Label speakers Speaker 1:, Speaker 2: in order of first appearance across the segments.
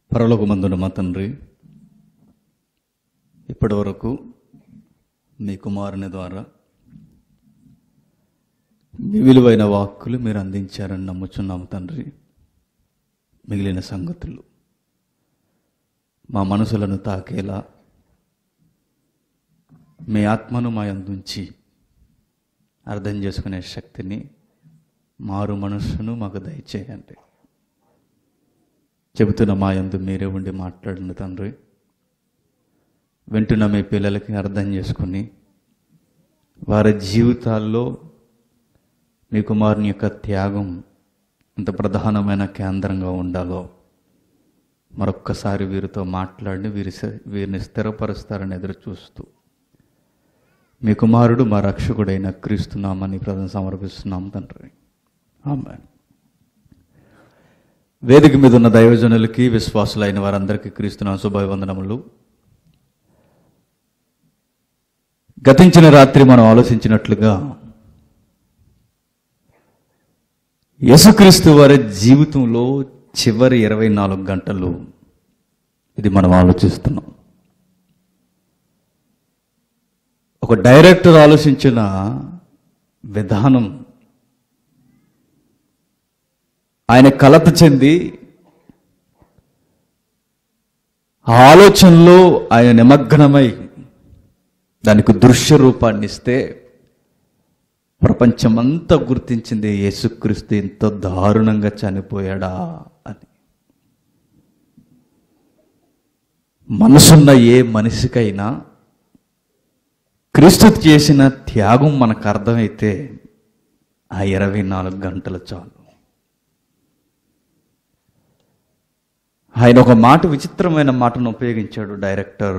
Speaker 1: పరలోకమందున మా తండ్రి ఇప్పటి వరకు మీ కుమారుని ద్వారా మీ విలువైన వాక్కులు మీరు అందించారని నమ్ముచున్నాము తండ్రి మిగిలిన సంగతులు మా మనసులను తాకేలా మీ ఆత్మను మా అందుంచి అర్థం చేసుకునే శక్తిని మారు మనస్సును మాకు దయచేయండి చెబుతున్న మా యందు మీరే ఉండి మాట్లాడిన తండ్రి వింటున్న మీ పిల్లలకి అర్థం చేసుకుని వారి జీవితాల్లో మీ కుమారుని యొక్క త్యాగం ఎంత ప్రధానమైన కేంద్రంగా ఉండాలో మరొక్కసారి వీరితో మాట్లాడి వీరి వీరిని స్థిరపరుస్తారని ఎదురు చూస్తూ మీ కుమారుడు మా రక్షకుడైన క్రీస్తున్నామని ప్రధాన సమర్పిస్తున్నాం తండ్రి ఆమె వేదిక మీద ఉన్న దైవజనులకి విశ్వాసులైన వారందరికీ క్రీస్తున్న శుభవందనములు గతించిన రాత్రి మనం ఆలోచించినట్లుగా యేసుక్రీస్తు వారి జీవితంలో చివరి ఇరవై నాలుగు గంటలు ఇది మనం ఆలోచిస్తున్నాం ఒక డైరెక్టర్ ఆలోచించిన విధానం ఆయన కలత చెంది ఆ ఆలోచనలో ఆయన నిమగ్నమై దానికి దృశ్య రూపాన్ని ఇస్తే ప్రపంచమంతా గుర్తించింది యేసుక్రీస్తు ఇంత దారుణంగా చనిపోయాడా అని మనసున్న ఏ మనిషికైనా క్రీస్తు చేసిన త్యాగం మనకు అర్థమైతే ఆ ఇరవై నాలుగు గంటలు చాలు ఆయన ఒక మాట విచిత్రమైన మాటను ఉపయోగించాడు డైరెక్టర్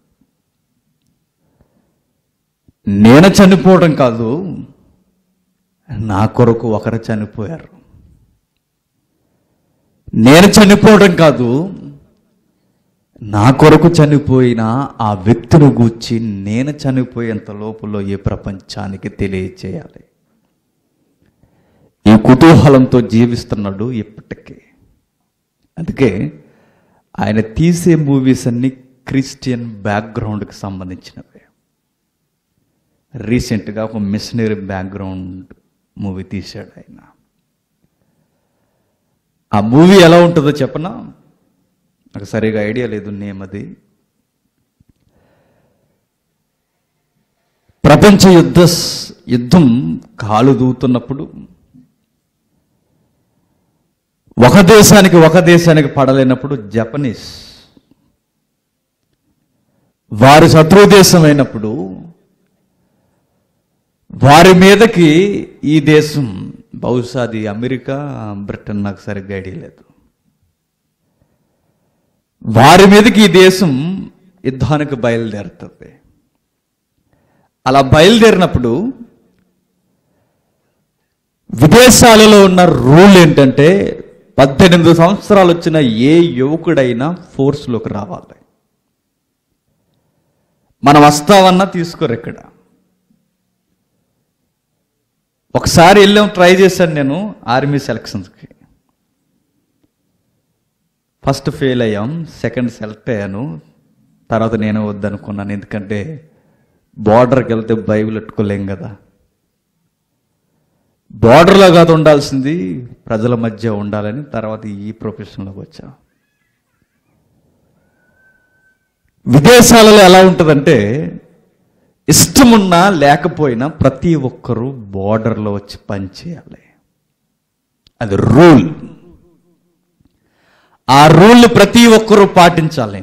Speaker 1: నేను చనిపోవడం కాదు నా కొరకు ఒకరు చనిపోయారు నేను చనిపోవడం కాదు నా కొరకు చనిపోయిన ఆ వ్యక్తిని గూర్చి నేను చనిపోయేంత లోపల ఈ ప్రపంచానికి తెలియచేయాలి ఈ కుతూహలంతో జీవిస్తున్నాడు ఇప్పటికీ అందుకే ఆయన తీసే మూవీస్ అన్ని క్రిస్టియన్ బ్యాక్గ్రౌండ్కి సంబంధించినవే రీసెంట్గా ఒక మిషనరీ బ్యాక్గ్రౌండ్ మూవీ తీశాడు ఆయన ఆ మూవీ ఎలా ఉంటుందో చెప్పనా నాకు సరిగా ఐడియా లేదు నేమ్ అది ప్రపంచ యుద్ధ యుద్ధం కాలు దూతున్నప్పుడు ఒక దేశానికి ఒక దేశానికి పడలేనప్పుడు జపనీస్ వారి శత్రు దేశం అయినప్పుడు వారి మీదకి ఈ దేశం బహుశా అది అమెరికా బ్రిటన్ నాకు సరిగ్గా ఐడియా లేదు వారి మీదకి ఈ దేశం యుద్ధానికి బయలుదేరుతుంది అలా బయలుదేరినప్పుడు విదేశాలలో ఉన్న రూల్ ఏంటంటే పద్దెనిమిది సంవత్సరాలు వచ్చిన ఏ యువకుడైనా ఫోర్స్లోకి రావాలి మనం వస్తామన్నా తీసుకోరు ఇక్కడ ఒకసారి వెళ్ళాం ట్రై చేశాను నేను ఆర్మీ సెలక్షన్స్కి ఫస్ట్ ఫెయిల్ అయ్యాం సెకండ్ సెలెక్ట్ అయ్యాను తర్వాత నేను వద్దనుకున్నాను ఎందుకంటే బార్డర్కి వెళ్తే బైబిల్ పెట్టుకోలేం కదా బార్డర్లో కాదు ఉండాల్సింది ప్రజల మధ్య ఉండాలని తర్వాత ఈ ప్రొఫెషన్లోకి వచ్చా విదేశాలలో ఎలా ఉంటుందంటే ఇష్టమున్నా లేకపోయినా ప్రతి ఒక్కరూ బార్డర్లో వచ్చి పనిచేయాలి అది రూల్ ఆ రూల్ ప్రతి ఒక్కరూ పాటించాలి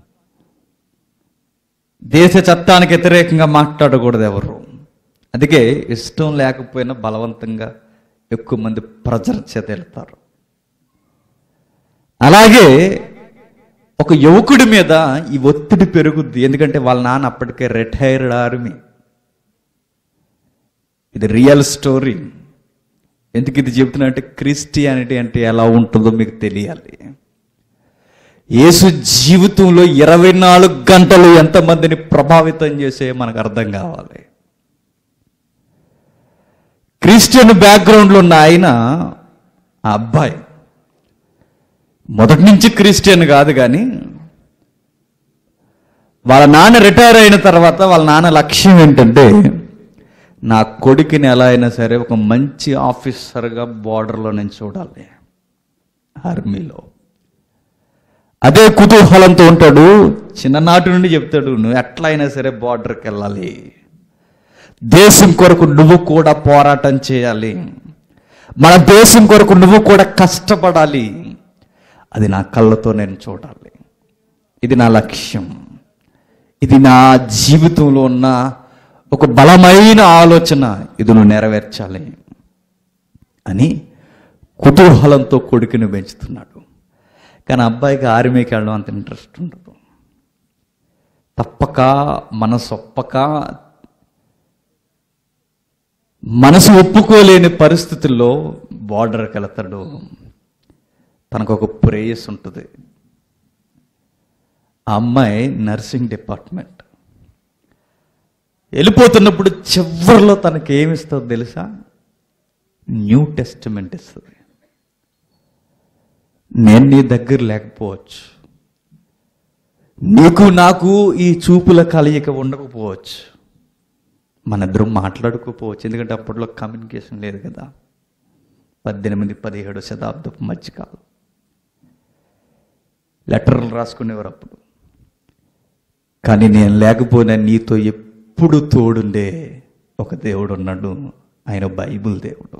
Speaker 1: దేశ చట్టానికి వ్యతిరేకంగా మాట్లాడకూడదు ఎవరు అందుకే ఇష్టం లేకపోయినా బలవంతంగా ఎక్కువ మంది ప్రజల చేత వెళ్తారు అలాగే ఒక యువకుడి మీద ఈ ఒత్తిడి పెరుగుద్ది ఎందుకంటే వాళ్ళ నాన్న అప్పటికే రిటైర్డ్ ఆర్మీ ఇది రియల్ స్టోరీ ఎందుకు ఇది చెబుతున్నా అంటే క్రిస్టియానిటీ అంటే ఎలా ఉంటుందో మీకు తెలియాలి యేసు జీవితంలో ఇరవై నాలుగు గంటలు ఎంతమందిని ప్రభావితం చేసే మనకు అర్థం కావాలి క్రిస్టియన్ బ్యాక్గ్రౌండ్లో ఉన్న ఆయన ఆ అబ్బాయి మొదటి నుంచి క్రిస్టియన్ కాదు కానీ వాళ్ళ నాన్న రిటైర్ అయిన తర్వాత వాళ్ళ నాన్న లక్ష్యం ఏంటంటే నా కొడుకుని ఎలా అయినా సరే ఒక మంచి ఆఫీసర్గా బార్డర్లో నేను చూడాలి ఆర్మీలో అదే కుతూహలంతో ఉంటాడు చిన్ననాటి నుండి చెప్తాడు నువ్వు ఎట్లా అయినా సరే బార్డర్కి వెళ్ళాలి దేశం కొరకు నువ్వు కూడా పోరాటం చేయాలి మన దేశం కొరకు నువ్వు కూడా కష్టపడాలి అది నా కళ్ళతో నేను చూడాలి ఇది నా లక్ష్యం ఇది నా జీవితంలో ఉన్న ఒక బలమైన ఆలోచన ఇది నువ్వు నెరవేర్చాలి అని కుతూహలంతో కొడుకుని పెంచుతున్నాడు కానీ అబ్బాయికి ఆర్మీకి వెళ్ళడం అంత ఇంట్రెస్ట్ ఉండదు తప్పక మనసు ఒప్పక మనసు ఒప్పుకోలేని పరిస్థితుల్లో బార్డర్కి వెళతాడు తనకు ఒక ప్రేయస్ ఉంటుంది ఆ అమ్మాయి నర్సింగ్ డిపార్ట్మెంట్ వెళ్ళిపోతున్నప్పుడు చివరిలో తనకి ఏమిస్తుందో తెలుసా న్యూ టెస్టిమెంట్ ఇస్తుంది నేను నీ దగ్గర లేకపోవచ్చు నీకు నాకు ఈ చూపుల కలయిక ఉండకపోవచ్చు మన ఇద్దరం మాట్లాడుకోపోవచ్చు ఎందుకంటే అప్పట్లో కమ్యూనికేషన్ లేదు కదా పద్దెనిమిది పదిహేడు శతాబ్దపు మధ్యకాలం లెటర్లు రాసుకునేవారు అప్పుడు కానీ నేను లేకపోయినా నీతో ఎప్పుడు తోడుండే ఒక దేవుడు ఉన్నాడు ఆయన బైబిల్ దేవుడు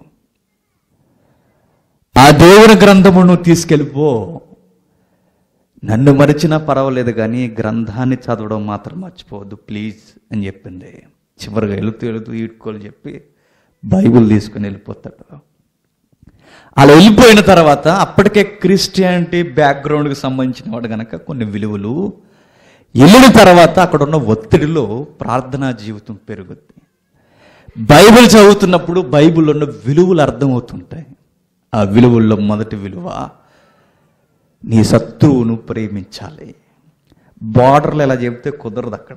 Speaker 1: ఆ దేవుని గ్రంథమును తీసుకెళ్ళిపో నన్ను మరిచినా పర్వాలేదు కానీ ఈ గ్రంథాన్ని చదవడం మాత్రం మర్చిపోవద్దు ప్లీజ్ అని చెప్పింది చివరిగా వెళుతూ వెళుతూ ఈడ్కోలు చెప్పి బైబిల్ తీసుకుని వెళ్ళిపోతాడు అలా వెళ్ళిపోయిన తర్వాత అప్పటికే క్రిస్టియానిటీ బ్యాక్గ్రౌండ్కి సంబంధించిన వాడు గనక కొన్ని విలువలు వెళ్ళిన తర్వాత అక్కడ ఉన్న ఒత్తిడిలో ప్రార్థనా జీవితం పెరుగుద్ది బైబిల్ చదువుతున్నప్పుడు బైబిల్లో ఉన్న విలువలు అర్థమవుతుంటాయి ఆ విలువల్లో మొదటి విలువ నీ శత్రువును ప్రేమించాలి బార్డర్లు ఎలా చెబితే కుదరదు అక్కడ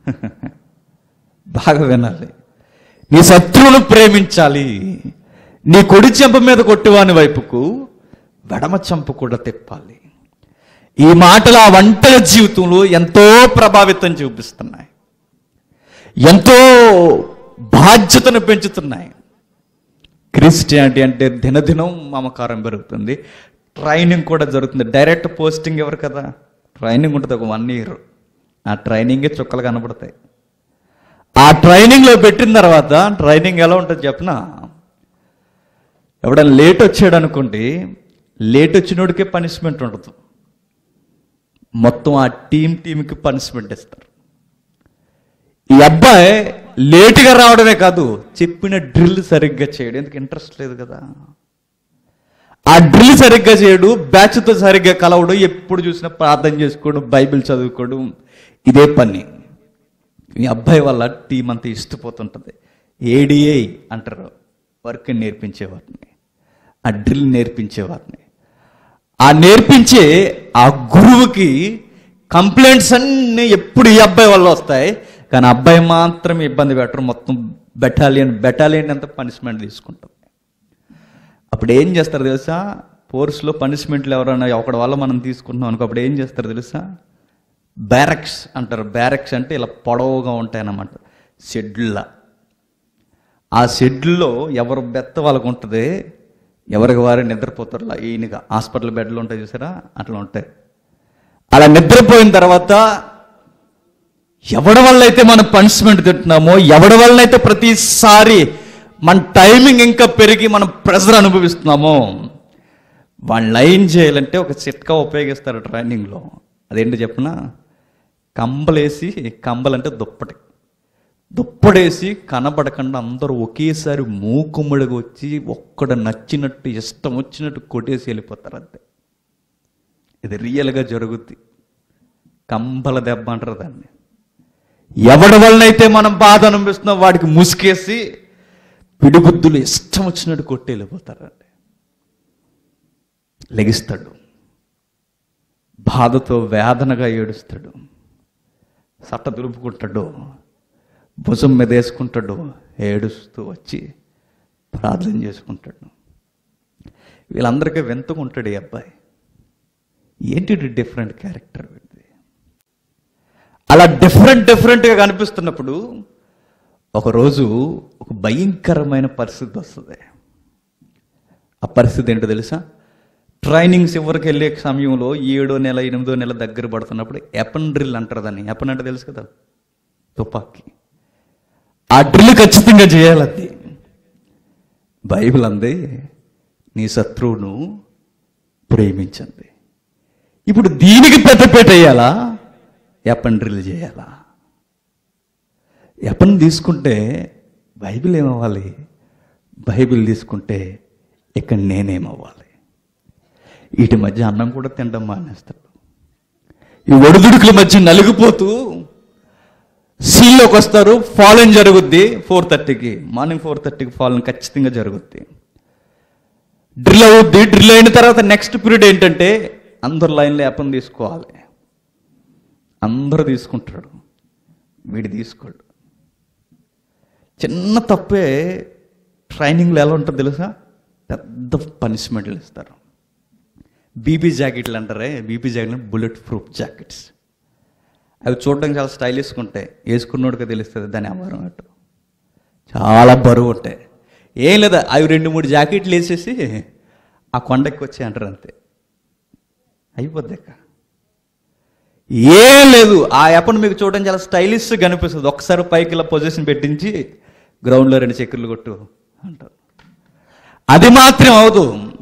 Speaker 1: బాగా వినాలి నీ శత్రువును ప్రేమించాలి నీ కొడి చెంప మీద కొట్టువాని వైపుకు వెడమ చెంప కూడా తిప్పాలి ఈ మాటలు ఆ వంటల జీవితంలో ఎంతో ప్రభావితం చూపిస్తున్నాయి ఎంతో బాధ్యతను పెంచుతున్నాయి క్రిస్టియానిటీ అంటే దినదినం మమకారం పెరుగుతుంది ట్రైనింగ్ కూడా జరుగుతుంది డైరెక్ట్ పోస్టింగ్ ఎవరు కదా ట్రైనింగ్ ఉంటుంది ఒక వన్ ఇయర్ ఆ ట్రైనింగే చుక్కలు కనబడతాయి ఆ ట్రైనింగ్లో పెట్టిన తర్వాత ట్రైనింగ్ ఎలా ఉంటుంది చెప్పనా ఎవడైనా లేట్ వచ్చాడు అనుకోండి లేట్ వచ్చినోడికే పనిష్మెంట్ ఉండదు మొత్తం ఆ టీం టీంకి పనిష్మెంట్ ఇస్తారు ఈ అబ్బాయి లేటుగా రావడమే కాదు చెప్పిన డ్రిల్ సరిగ్గా చేయడు ఎందుకు ఇంట్రెస్ట్ లేదు కదా ఆ డ్రిల్ సరిగ్గా చేయడు బ్యాచ్తో సరిగ్గా కలవడు ఎప్పుడు చూసినా ప్రార్థన చేసుకోవడం బైబిల్ చదువుకోవడం ఇదే పని ఈ అబ్బాయి వల్ల టీం అంతా ఇష్టపోతుంటుంది ఏడిఐ అంటారు వర్క్ నేర్పించేవారిని ఆ డ్రిల్ నేర్పించేవారిని ఆ నేర్పించే ఆ గురువుకి కంప్లైంట్స్ అన్నీ ఎప్పుడు ఈ అబ్బాయి వల్ల వస్తాయి కానీ అబ్బాయి మాత్రం ఇబ్బంది పెట్టరు మొత్తం బెటాలియన్ బెటాలియన్ అంతా పనిష్మెంట్ తీసుకుంటాం అప్పుడు ఏం చేస్తారు తెలుసా ఫోర్స్లో పనిష్మెంట్లు ఎవరైనా ఒకటి వల్ల మనం తీసుకుంటున్నాం అనుకో అప్పుడు ఏం చేస్తారు తెలుసా బ్యారక్స్ అంటారు బ్యారక్స్ అంటే ఇలా పొడవుగా ఉంటాయన్నమాట షెడ్ల ఆ షెడ్లో ఎవరు బెత్త వాళ్ళకు ఉంటుంది ఎవరికి వారు నిద్రపోతారు ఈయనగా హాస్పిటల్ బెడ్లు ఉంటాయి చూసారా అట్లా ఉంటాయి అలా నిద్రపోయిన తర్వాత ఎవడి వల్ల అయితే మనం పనిష్మెంట్ తింటున్నామో ఎవడి వల్ల అయితే ప్రతిసారి మన టైమింగ్ ఇంకా పెరిగి మనం ప్రెజర్ అనుభవిస్తున్నామో వాళ్ళని లైన్ చేయాలంటే ఒక చిట్కా ఉపయోగిస్తారు ట్రైనింగ్లో అదేంటి చెప్పనా కంబలేసి కంబలంటే దుప్పటి దుప్పడేసి కనబడకుండా అందరూ ఒకేసారి మూకుమ్మడిగా వచ్చి ఒక్కడ నచ్చినట్టు ఇష్టం వచ్చినట్టు కొట్టేసి వెళ్ళిపోతారు అంతే ఇది రియల్గా జరుగుద్ది కంబల దెబ్బ అంటారు దాన్ని ఎవడి వల్లనైతే మనం బాధ అనిపిస్తున్నాం వాడికి ముసుకేసి పిడిగుద్దులు ఇష్టం వచ్చినట్టు కొట్టి వెళ్ళిపోతారండి లెగిస్తాడు బాధతో వేదనగా ఏడుస్తాడు సట్ట దులుపుకుంటాడు భుజం మీద వేసుకుంటాడు ఏడుస్తూ వచ్చి ప్రార్థన చేసుకుంటాడు వీళ్ళందరికీ వెంతుకుంటాడు ఈ అబ్బాయి ఏంటి డిఫరెంట్ క్యారెక్టర్ వీడిది అలా డిఫరెంట్ డిఫరెంట్గా కనిపిస్తున్నప్పుడు ఒకరోజు ఒక భయంకరమైన పరిస్థితి వస్తుంది ఆ పరిస్థితి ఏంటో తెలుసా ట్రైనింగ్స్ ఎవరికి వెళ్ళే సమయంలో ఏడో నెల ఎనిమిదో నెల దగ్గర పడుతున్నప్పుడు ఎపన్ డ్రిల్ అంటారు దాన్ని ఎపన్ అంటే తెలుసు కదా తుపాకీ ఆ డ్రిల్ ఖచ్చితంగా చేయాలి అది బైబిల్ అంది నీ శత్రువును ప్రేమించండి ఇప్పుడు దీనికి పెద్దపేట వేయాలా ఎపన్ డ్రిల్ చేయాలా ఎపన్ తీసుకుంటే బైబిల్ ఏమవ్వాలి బైబిల్ తీసుకుంటే ఇక్కడ నేనేమవ్వాలి వీటి మధ్య అన్నం కూడా తినడం మానేస్తాడు ఈ ఒడిదుడుకుల మధ్య నలిగిపోతూ సీల్లోకి వస్తారు ఫాలన్ జరుగుద్ది ఫోర్ థర్టీకి మార్నింగ్ ఫోర్ థర్టీకి ఫాలన్ ఖచ్చితంగా జరుగుద్ది డ్రిల్ అవుద్ది డ్రిల్ అయిన తర్వాత నెక్స్ట్ పీరియడ్ ఏంటంటే అందరు లైన్లో యాపం తీసుకోవాలి అందరూ తీసుకుంటాడు వీడు తీసుకోడు చిన్న తప్పే ట్రైనింగ్లో ఎలా ఉంటుంది తెలుసా పెద్ద పనిష్మెంట్లు ఇస్తారు బీపీ జాకెట్లు అంటారే బీపీ జాకెట్లు బుల్లెట్ ప్రూఫ్ జాకెట్స్ అవి చూడడానికి చాలా స్టైలిష్గా ఉంటాయి వేసుకున్నోడికి తెలుస్తుంది దాని అవ్వరం అటు చాలా బరువు ఉంటాయి ఏం లేదా అవి రెండు మూడు జాకెట్లు వేసేసి ఆ కొండకి వచ్చి అంటారు అంతే అయిపోద్ది ఇక ఏం లేదు ఆ యాప్ను మీకు చూడడం చాలా స్టైలిష్గా కనిపిస్తుంది ఒకసారి పైకి ఇలా పొజిషన్ పెట్టించి గ్రౌండ్లో రెండు చక్కెర్లు కొట్టు అంటారు అది మాత్రం అవదు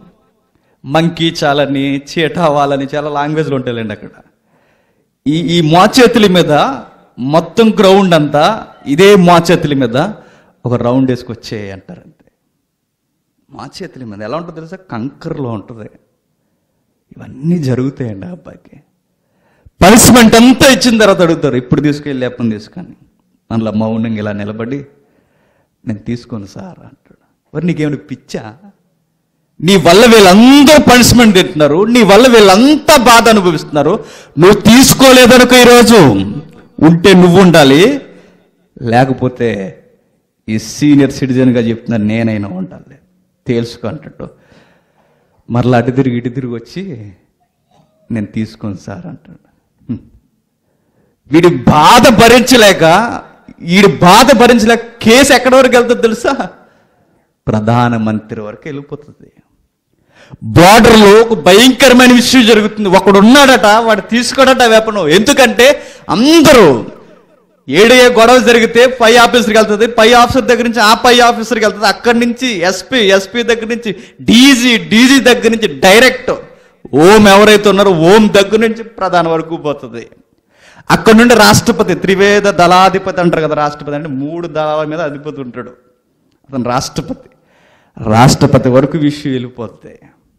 Speaker 1: మంకీ చాలని చీటావాలని చాలా లాంగ్వేజ్లు ఉంటాయండి అక్కడ ఈ ఈ మోచేతుల మీద మొత్తం గ్రౌండ్ అంతా ఇదే మోచేతుల మీద ఒక రౌండ్ వేసుకొచ్చే అంటారు అంతే మోచేతుల మీద ఎలా ఉంటుంది తెలుసా కంకర్లో ఉంటుంది ఇవన్నీ జరుగుతాయండి ఆ అబ్బాయికి పనిష్మెంట్ అంతా ఇచ్చిన తర్వాత అడుగుతారు ఇప్పుడు తీసుకెళ్ళి అప్పని తీసుకొని అందులో మౌనంగా ఇలా నిలబడి నేను తీసుకోను సార్ అంటాడు మరి నీకేమైనా పిచ్చా నీ వల్ల వీళ్ళందరూ పనిష్మెంట్ తింటున్నారు నీ వల్ల వీళ్ళంతా బాధ అనుభవిస్తున్నారు నువ్వు తీసుకోలేదనుకో ఈరోజు ఉంటే నువ్వు ఉండాలి లేకపోతే ఈ సీనియర్ సిటిజన్గా చెప్తున్నా నేనైనా ఉండాలి తేల్చుకో అంటట్టు మరలా అటు తిరిగి ఇటు తిరిగి వచ్చి నేను తీసుకోను సార్ అంటాడు హ్మ్. వీడి బాధ భరించలేక వీడి బాధ భరించలేక కేసు ఎక్కడి వరకు వెళ్తుంది తెలుసా ప్రధానమంత్రి వరకు వెళ్ళిపోతుంది బార్డర్లో ఒక భయంకరమైన విషయం జరుగుతుంది ఒకడు ఉన్నాడట వాడు తీసుకోడట వేపను ఎందుకంటే అందరూ ఏడే గొడవ జరిగితే పై ఆఫీసర్కి వెళ్తుంది పై ఆఫీసర్ దగ్గర నుంచి ఆ పై ఆఫీసర్కి వెళ్తుంది అక్కడి నుంచి ఎస్పీ ఎస్పీ దగ్గర నుంచి డీజీ డీజీ దగ్గర నుంచి డైరెక్ట్ ఓం ఎవరైతే ఉన్నారో ఓం దగ్గర నుంచి ప్రధాన వరకు పోతుంది అక్కడ నుండి రాష్ట్రపతి త్రివేద దళాధిపతి అంటారు కదా రాష్ట్రపతి అంటే మూడు దళాల మీద అధిపతి ఉంటాడు అతను రాష్ట్రపతి రాష్ట్రపతి వరకు విషయం వెళ్ళిపోతాయి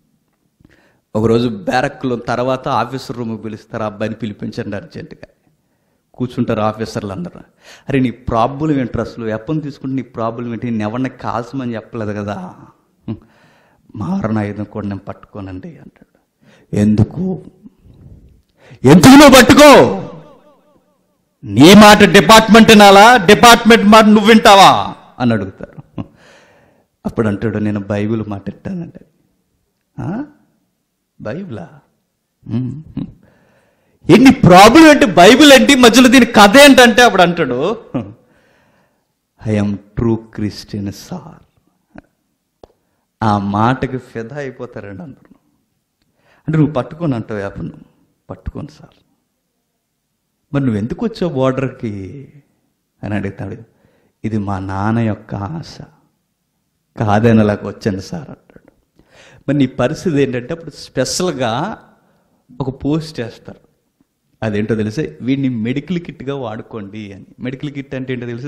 Speaker 1: ఒకరోజు బ్యారక్లో తర్వాత ఆఫీసర్ రూమ్కి పిలుస్తారు ఆ అబ్బాయిని పిలిపించండి అర్జెంటుగా కూర్చుంటారు ఆఫీసర్లు అందరూ అరే నీ ప్రాబ్లం ఏంటి అసలు ఎప్పని తీసుకుంటే నీ ప్రాబ్లం ఏంటి నేను ఎవరిని కాల్చమని చెప్పలేదు కదా "హ్మ్. మారణ ఆయుధం కూడా నేను పట్టుకోనండి అంటాడు ఎందుకు ఎందుకు నువ్వు పట్టుకో నీ మాట డిపార్ట్మెంట్ వినాలా డిపార్ట్మెంట్ మాట నువ్వు వింటావా అని అడుగుతారు అప్పుడు అంటాడు నేను బైబిల్ మాట వింటానండి "ఆ? బైబిలా "ఉమ్, ఉమ్." ఎన్ని ప్రాబ్లం ఏంటి బైబిల్ ఏంటి మధ్యలో దీని కథ ఏంటంటే అప్పుడు అంటాడు ఐఎమ్ ట్రూ క్రిస్టియన్ సార్ ఆ మాటకి ఫిదా అయిపోతారండి అందరూ అంటే నువ్వు పట్టుకొని అంటావు అప్పుడు నువ్వు పట్టుకోను సార్ మరి నువ్వు ఎందుకు వచ్చావు బోర్డర్కి అని అడుగుతాడు ఇది మా నాన్న యొక్క ఆశ కాదనలాగా వచ్చాను సార్ అంటాడు మరి నీ పరిస్థితి ఏంటంటే అప్పుడు స్పెషల్గా ఒక పోస్ట్ చేస్తారు అదేంటో తెలిసే వీడిని మెడికల్ కిట్గా వాడుకోండి అని మెడికల్ కిట్ అంటే ఏంటో తెలుసా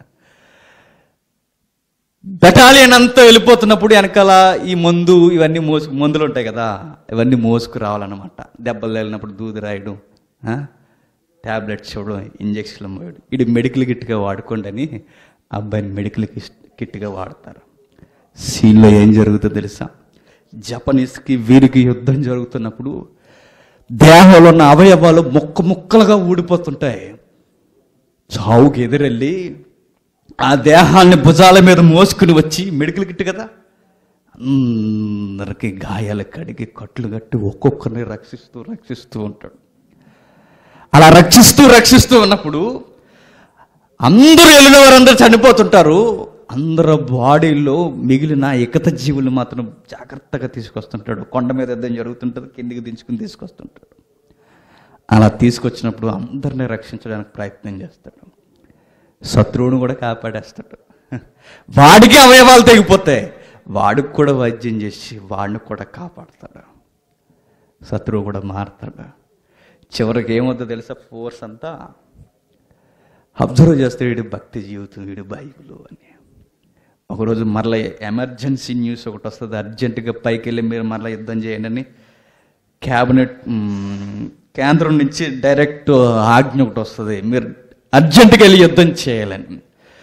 Speaker 1: బెటాలియన్ అంతా వెళ్ళిపోతున్నప్పుడు వెనకాల ఈ మందు ఇవన్నీ మోసు మందులు ఉంటాయి కదా ఇవన్నీ మోసుకు రావాలన్నమాట దెబ్బలు తగిలినప్పుడు దూది రాయడం ట్యాబ్లెట్స్ ఇవ్వడం ఇంజక్షన్లు మోయడం ఇది మెడికల్ కిట్గా వాడుకోండి అని ఆ అబ్బాయిని మెడికల్ కిట్గా వాడతారు సీన్లో ఏం జరుగుతుందో తెలుసా జపనీస్కి వీరికి యుద్ధం జరుగుతున్నప్పుడు దేహంలో ఉన్న అవయవాలు ముక్క ముక్కలుగా ఊడిపోతుంటాయి చావుకి ఎదురెళ్ళి ఆ దేహాన్ని భుజాల మీద మోసుకుని వచ్చి మెడికల్ కిట్ కదా అందరికీ గాయాలు కడిగి కట్లు కట్టి ఒక్కొక్కరిని రక్షిస్తూ రక్షిస్తూ ఉంటాడు అలా రక్షిస్తూ రక్షిస్తూ ఉన్నప్పుడు అందరూ వెళ్ళిన వారందరూ చనిపోతుంటారు అందరు బాడీలో మిగిలిన ఎకత జీవులు మాత్రం జాగ్రత్తగా తీసుకొస్తుంటాడు కొండ మీద యుద్ధం జరుగుతుంటుంది కిందికి దించుకుని తీసుకొస్తుంటాడు అలా తీసుకొచ్చినప్పుడు అందరినీ రక్షించడానికి ప్రయత్నం చేస్తాడు శత్రువును కూడా కాపాడేస్తాడు వాడికి అవయవాలు తెగిపోతాయి వాడికి కూడా వైద్యం చేసి వాడిని కూడా కాపాడతాడు శత్రువు కూడా మారుతాడు చివరికి ఏమవుతుందో తెలుసా ఫోర్స్ అంతా అబ్జర్వ్ చేస్తే వీడి భక్తి జీవితం వీడి బైబుల్ అని ఒకరోజు మరలా ఎమర్జెన్సీ న్యూస్ ఒకటి వస్తుంది అర్జెంటుగా పైకి వెళ్ళి మీరు మరలా యుద్ధం చేయండి అని క్యాబినెట్ మ్, కేంద్రం నుంచి డైరెక్ట్ ఆజ్ఞ ఒకటి వస్తుంది మీరు అర్జెంటుగా వెళ్ళి యుద్ధం చేయాలని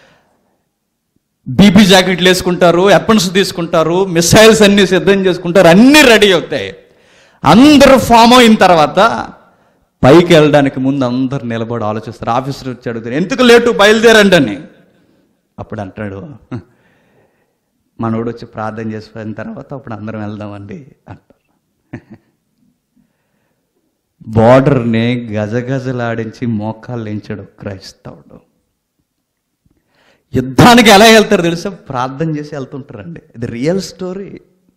Speaker 1: బీపీ జాకెట్లు వేసుకుంటారు వెపన్స్ తీసుకుంటారు మిసైల్స్ అన్ని సిద్ధం చేసుకుంటారు అన్నీ రెడీ అవుతాయి అందరూ ఫామ్ అయిన తర్వాత పైకి వెళ్ళడానికి ముందు అందరు నిలబడి ఆలోచిస్తారు ఆఫీసర్ వచ్చి అడుగుతారు ఎందుకు లేటు బయలుదేరండి అని అప్పుడు అంటాడు మనోడు వచ్చి ప్రార్థన చేసిపోయిన తర్వాత అప్పుడు అందరం వెళ్దామండి అంటారు బార్డర్ని గజగజలాడించి మోకాళ్ళు ఎంచాడు క్రైస్తవుడు యుద్ధానికి ఎలా వెళ్తారు తెలుసా ప్రార్థన చేసి వెళ్తుంటారండి ఇది రియల్ స్టోరీ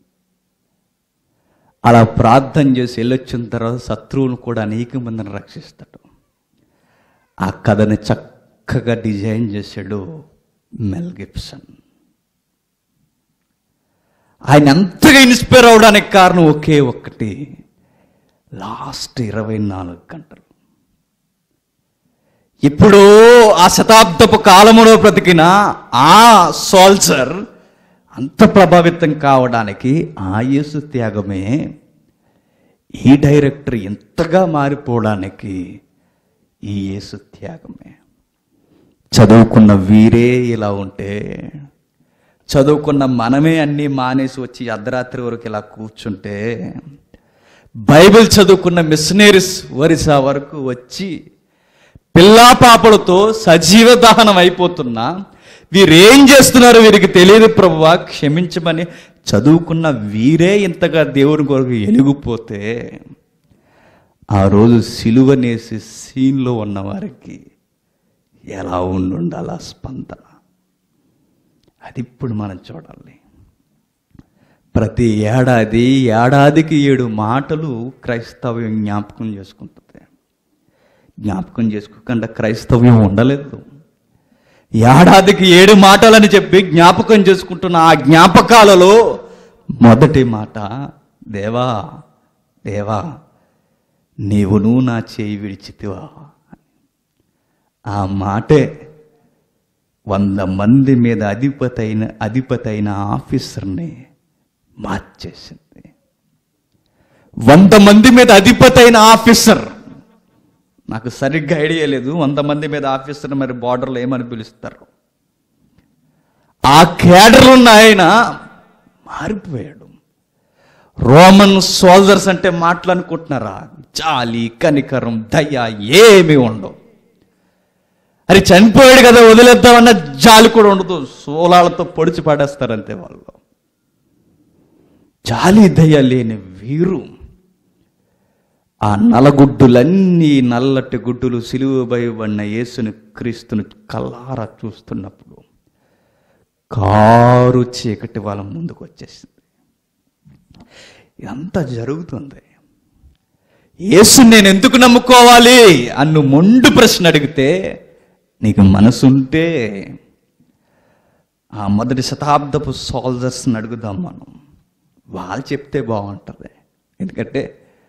Speaker 1: అలా ప్రార్థన చేసి వెళ్ళొచ్చిన తర్వాత శత్రువును కూడా అనేక మందిని రక్షిస్తాడు ఆ కథని చక్కగా డిజైన్ చేశాడు మెల్ గిబ్సన్ ఆయన ఎంతగా ఇన్స్పైర్ అవడానికి కారణం ఒకే ఒక్కటి లాస్ట్ ఇరవై నాలుగు గంటలు ఇప్పుడు ఆ శతాబ్దపు కాలములో బ్రతికిన ఆ సోల్జర్ అంత ప్రభావితం కావడానికి ఆ యేసు త్యాగమే ఈ డైరెక్టర్ ఎంతగా మారిపోవడానికి ఈ యేసు త్యాగమే చదువుకున్న వీరే ఇలా ఉంటే చదువుకున్న మనమే అన్నీ మానేసి వచ్చి అర్ధరాత్రి వరకు ఇలా కూర్చుంటే బైబిల్ చదువుకున్న మిషనరీస్ వరిసా వరకు వచ్చి పిల్లా పాపలతో సజీవ దహనం అయిపోతున్నా వీరేం చేస్తున్నారు వీరికి తెలియదు ప్రభువా క్షమించమని చదువుకున్న వీరే ఇంతగా దేవుని కొరకు ఎలుగుపోతే ఆ రోజు సిలువనేసి సీన్లో ఉన్న వారికి ఎలా ఉండాలి ఆ స్పందన అది ఇప్పుడు మనం చూడాలి ప్రతి ఏడాది ఏడాదికి ఏడు మాటలు క్రైస్తవ్యం జ్ఞాపకం చేసుకుంటుంది జ్ఞాపకం చేసుకోకుండా క్రైస్తవ్యం ఉండలేదు ఏడాదికి ఏడు మాటలని చెప్పి జ్ఞాపకం చేసుకుంటున్న ఆ జ్ఞాపకాలలో మొదటి మాట దేవా దేవా నీవును నా చేయి విడిచితివా ఆ మాటే వంద మంది మీద అధిపతి అయిన అధిపతి అయిన ఆఫీసర్ని మార్చేసింది వంద మంది మీద అధిపతి అయిన ఆఫీసర్ నాకు సరిగ్గా ఐడియా లేదు వంద మంది మీద ఆఫీసర్ మరి బార్డర్లో ఏమని పిలుస్తారు ఆ కేడర్ ఉన్న ఆయన మారిపోయాడు రోమన్ సోల్జర్స్ అంటే మాట్లాడుకుంటున్నారా జాలి కనికరం దయ ఏమీ ఉండవు అది చనిపోయాడు కదా వదిలేద్దామన్న జాలి కూడా ఉండదు సోలాలతో పొడిచి పడేస్తారు అంతే వాళ్ళు జాలి దయ లేని వీరు ఆ నలగుడ్డులన్నీ నల్లటి గుడ్డులు సిలువబడిన యేసుని క్రీస్తుని కల్లారా చూస్తున్నప్పుడు కారు చీకటి వాళ్ళ ముందుకు వచ్చేసింది ఇదంతా జరుగుతుంది యేసు నేను ఎందుకు నమ్ముకోవాలి అన్ను మొండు ప్రశ్న అడిగితే నీకు మనసుంటే ఆ మొదటి శతాబ్దపు సోల్జర్స్ని అడుగుదాం మనం వాళ్ళు చెప్తే బాగుంటుంది ఎందుకంటే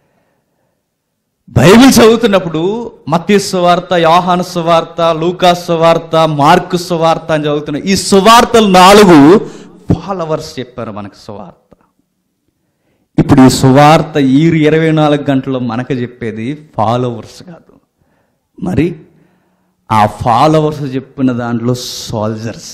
Speaker 1: బైబిల్ చదువుతున్నప్పుడు మత్తి సువార్త యోహాను సువార్త లూకా సువార్త మార్కు సువార్త అని చదువుతున్న ఈ సువార్తలు నాలుగు ఫాలోవర్స్ చెప్పారు మనకు సువార్త ఇప్పుడు ఈ సువార్త ఈ ఇరవై నాలుగు గంటల్లో మనకు చెప్పేది ఫాలోవర్స్ కాదు మరి ఆ ఫాలోవర్స్ చెప్పిన దాంట్లో సోల్జర్స్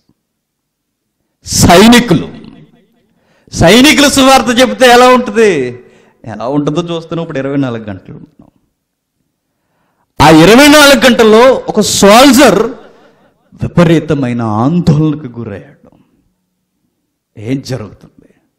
Speaker 1: సైనికులు సైనికుల సువార్త చెప్తే ఎలా ఉంటుంది ఎలా ఉంటుందో చూస్తున్నాం ఇప్పుడు ఇరవై నాలుగు గంటలు ఉన్నాం ఆ ఇరవై నాలుగు గంటల్లో ఒక సోల్జర్ విపరీతమైన ఆందోళనకు గురయ్యాడు ఏం జరుగుతుంది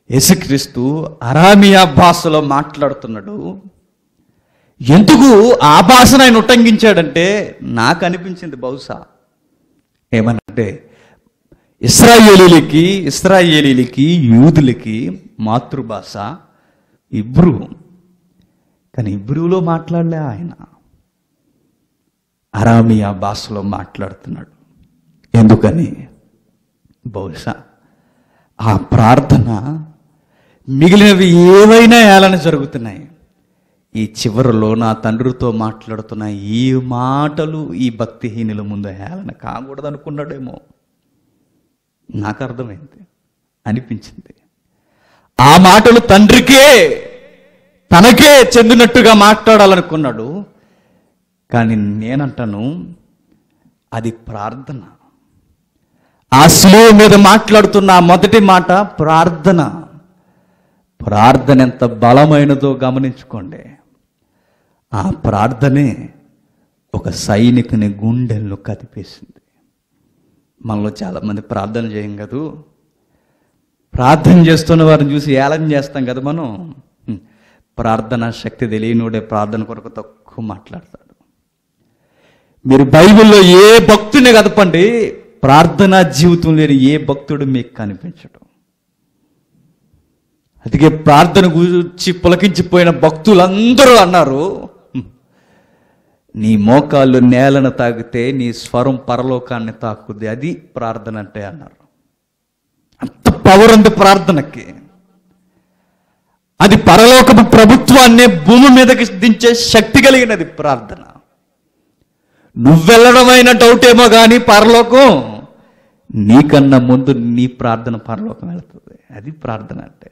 Speaker 1: యేసుక్రీస్తు అరామియా భాషలో మాట్లాడుతున్నాడు ఎందుకు ఆ భాషను ఆయన ఉట్టంకించాడంటే నాకు అనిపించింది బహుశా ఏమనంటే ఇస్రాయేలీలకి ఇస్రాయేలీలకి యూదులకి మాతృభాష ఇబ్రూ కానీ ఇబ్రూలో మాట్లాడలే ఆయన అరామియా భాషలో మాట్లాడుతున్నాడు ఎందుకని బహుశా ఆ ప్రార్థన మిగిలినవి ఏవైనా ఏలని జరుగుతున్నాయి ఈ చివరిలో నా తండ్రితో మాట్లాడుతున్న ఈ మాటలు ఈ భక్తిహీనుల ముందు హేళన కాకూడదు అనుకున్నాడేమో నాకు అర్థమైంది అనిపించింది ఆ మాటలు తండ్రికే తనకే చెందినట్టుగా మాట్లాడాలనుకున్నాడు కానీ నేనంటాను అది ప్రార్థన ఆ శిలువ మీద మాట్లాడుతున్న ఆ మొదటి మాట ప్రార్థన ప్రార్థన ఎంత బలమైనదో గమనించుకోండి ఆ ప్రార్థనే ఒక సైనికుని గుండెలను కదిపేసింది మనలో చాలామంది ప్రార్థన చేయం కదూ ప్రార్థన చేస్తున్న వారిని చూసి ఏలం చేస్తాం కదా మనం హ్మ్. ప్రార్థన శక్తి తెలియనోడే ప్రార్థన కొరకు తక్కువ మాట్లాడతాడు మీరు బైబిల్లో ఏ భక్తుని కదపండి ప్రార్థనా జీవితం లేని ఏ భక్తుడు మీకు కనిపించడు అందుకే ప్రార్థన గురించి పులకించిపోయిన భక్తులందరూ అన్నారు "హ్మ్, నీ మోకాళ్ళు నేలను తాకితే నీ స్వరం పరలోకాన్ని తాకుద్ది అది ప్రార్థన అంటే అన్నారు అంత పవర్ ఉంది ప్రార్థనకి అది పరలోకపు ప్రభుత్వాన్నే భూమి మీదకి దించే శక్తి కలిగినది ప్రార్థన నువ్వెళ్ళడమైన డౌట్ ఏమో కానీ పరలోకం నీకన్నా ముందు నీ ప్రార్థన పరలోకం వెళుతుంది అది ప్రార్థన అంటే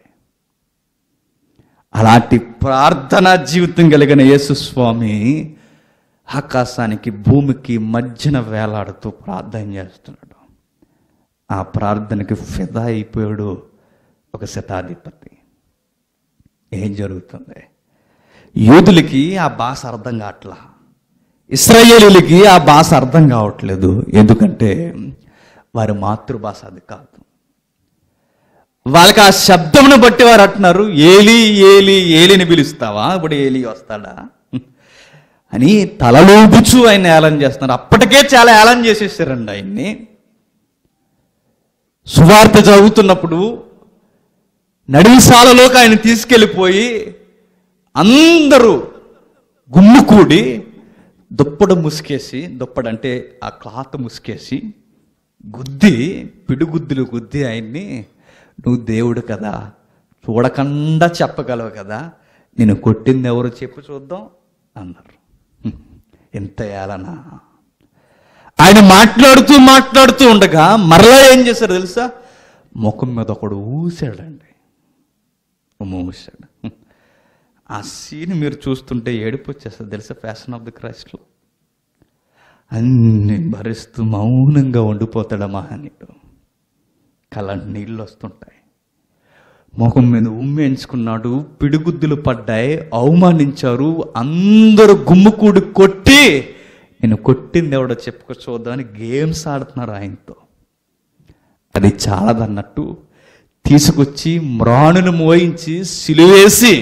Speaker 1: అలాంటి ప్రార్థనా జీవితం కలిగిన యేసుస్వామి ఆకాశానికి భూమికి మధ్యన వేలాడుతూ ప్రార్థన చేస్తున్నాడు ఆ ప్రార్థనకి ఫిదా అయిపోయాడు ఒక శతాధిపతి ఏం జరుగుతుంది యూదులకి ఆ భాష అర్థం కావట్లా ఇస్రాయేలీలకి ఆ భాష అర్థం కావట్లేదు ఎందుకంటే వారి మాతృభాష అది కాదు వాళ్ళకి ఆ శబ్దమును బట్టి వారు అంటున్నారు ఏలి ఏలి ఏలిని పిలుస్తావా ఇప్పుడు ఏలి వస్తాడా అని తలలోపుచు ఆయన ఏలం చేస్తున్నారు అప్పటికే చాలా ఏలం చేసేసారండి ఆయన్ని సువార్త చదువుతున్నప్పుడు నడిమిసాలలోకి ఆయన తీసుకెళ్ళిపోయి అందరూ గుమ్ముకూడి దుప్పడు ముసుకేసి దుప్పడు అంటే ఆ క్లాత్ ముసుకేసి గుద్ది పిడిగుద్దులు గుద్ది ఆయన్ని నువ్వు దేవుడు కదా చూడకుండా చెప్పగలవు కదా నేను కొట్టింది ఎవరు చెప్పు చూద్దాం అన్నారు హ్మ్. ఎంత ఏలనా ఆయన మాట్లాడుతూ మాట్లాడుతూ ఉండగా మరలా ఏం చేశారు తెలుసా ముఖం మీద ఒకడు ఊసాడండి మూసాడు ఆ సీన్ మీరు చూస్తుంటే ఏడుపు వచ్చేస్తుంది తెలుసా ఫ్యాషన్ ఆఫ్ ది క్రైస్ట్లో అన్ని భరిస్తూ మౌనంగా ఉండిపోతాడు ఆ మహనీయుడు కళ్ళ నీళ్ళు వస్తుంటాయి ముఖం మీద ఉమ్మేయించుకున్నాడు పిడిగుద్దులు పడ్డాయి అవమానించారు అందరూ గుమ్ముకూడి కొట్టి నేను కొట్టింది ఎవడో చెప్పుకో చూద్దామని గేమ్స్ ఆడుతున్నారు ఆయనతో అది చాలదన్నట్టు తీసుకొచ్చి మ్రాణును మోయించి సిలువేసి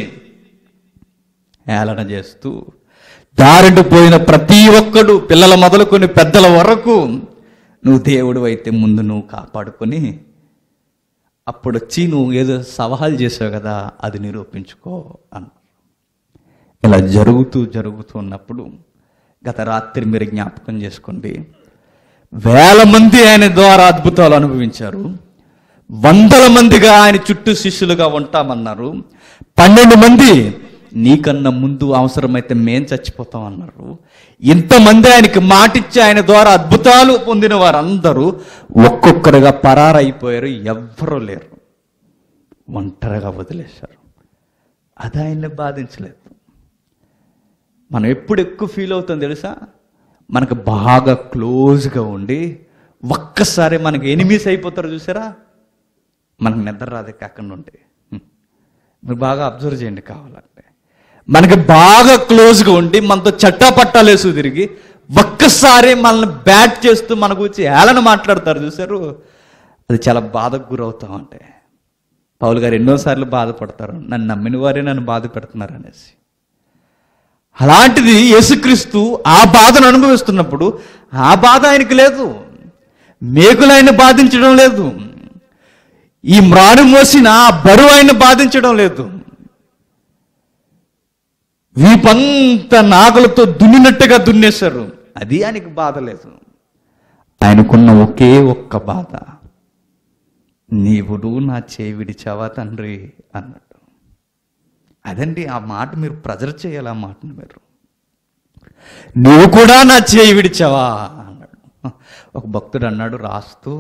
Speaker 1: ఏలన చేస్తూ దారిని పోయిన ప్రతి ఒక్కడు పిల్లల మొదలుకొని పెద్దల వరకు నువ్వు దేవుడు అయితే ముందు నువ్వు కాపాడుకొని అప్పుడు వచ్చి నువ్వు ఏదో సవాల్ చేసావు కదా అది నిరూపించుకో అన్నారు ఇలా జరుగుతూ జరుగుతూ ఉన్నప్పుడు గత రాత్రి మీరు జ్ఞాపకం చేసుకోండి వేల మంది ఆయన ద్వారా అద్భుతాలు అనుభవించారు వందల మందిగా ఆయన చుట్టూ శిష్యులుగా ఉంటామన్నారు పన్నెండు మంది నీకన్నా ముందు అవసరమైతే మేం చచ్చిపోతాం అన్నారు ఇంతమంది ఆయనకి మాటిచ్చి ఆయన ద్వారా అద్భుతాలు పొందిన వారందరూ ఒక్కొక్కరుగా పరారైపోయారు ఎవ్వరూ లేరు ఒంటరిగా వదిలేశారు అది ఆయన్ని బాధించలేదు మనం ఎప్పుడు ఎక్కువ ఫీల్ అవుతాం తెలుసా మనకు బాగా క్లోజ్గా ఉండి ఒక్కసారి మనకి ఎనిమిస్ అయిపోతారు చూసారా మనకు నిద్ర రాదు అక్కడ ఉంటే మీరు బాగా అబ్జర్వ్ చేయండి కావాలంటే మనకి బాగా క్లోజ్గా ఉండి మనతో చట్టా పట్టాలేసు తిరిగి ఒక్కసారి మనల్ని బ్యాట్ చేస్తూ మన గురించి ఏలని మాట్లాడతారు చూసారు అది చాలా బాధకు గురవుతాం అంటే పౌలు గారు ఎన్నోసార్లు బాధపడతారు నన్ను నమ్మిన వారే నన్ను బాధ పెడుతున్నారు అనేసి అలాంటిది యేసుక్రీస్తు ఆ బాధను అనుభవిస్తున్నప్పుడు ఆ బాధ ఆయనకి లేదు మేకులు ఆయన బాధించడం లేదు ఈ మ్రాడు మోసిన ఆ బరువు ఆయన బాధించడం లేదు వీపంత నాగులతో దున్నినట్టుగా దున్నేశారు అది ఆయనకి బాధ లేదు ఆయనకున్న ఒకే ఒక్క బాధ నీవుడు నా చేయి విడిచావా తండ్రి అన్నాడు అదండి ఆ మాట మీరు ప్రజలు చేయాలి ఆ మాటను మీరు నువ్వు కూడా నా చేయి విడిచావా అన్నాడు ఒక భక్తుడు అన్నాడు రాస్తూ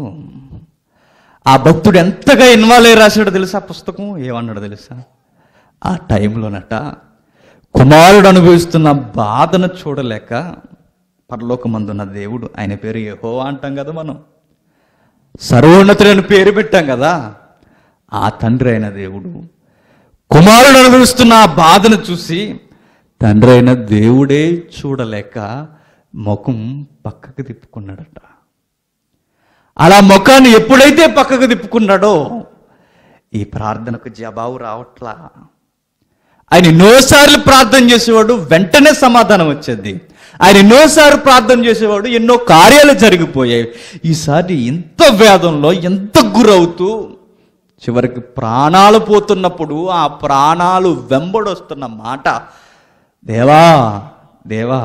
Speaker 1: ఆ భక్తుడు ఎంతగా ఇన్వాల్వ్ అయ్యి రాశాడో తెలుసా ఆ పుస్తకం ఏమన్నాడో తెలుసా ఆ టైంలోనట కుమారుడు అనుభవిస్తున్న బాధను చూడలేక పరలోకమందున్న దేవుడు ఆయన పేరు యెహో అంటాం కదా మనం సర్వోన్నతుడని పేరు పెట్టాం కదా ఆ తండ్రి అయిన దేవుడు కుమారుడు అనుభవిస్తున్న ఆ బాధను చూసి తండ్రి అయిన దేవుడే చూడలేక ముఖం పక్కకు తిప్పుకున్నాడట అలా ముఖాన్ని ఎప్పుడైతే పక్కకు తిప్పుకున్నాడో ఈ ప్రార్థనకు జవాబు రావట్లా ఆయన ఎన్నోసార్లు ప్రార్థన చేసేవాడు వెంటనే సమాధానం వచ్చేది ఆయన ఎన్నోసార్లు ప్రార్థన చేసేవాడు ఎన్నో కార్యాలు జరిగిపోయాయి ఈసారి ఇంత వేదంలో ఎంత గురవుతూ చివరికి ప్రాణాలు పోతున్నప్పుడు ఆ ప్రాణాలు వెంబడొస్తున్న మాట దేవా దేవా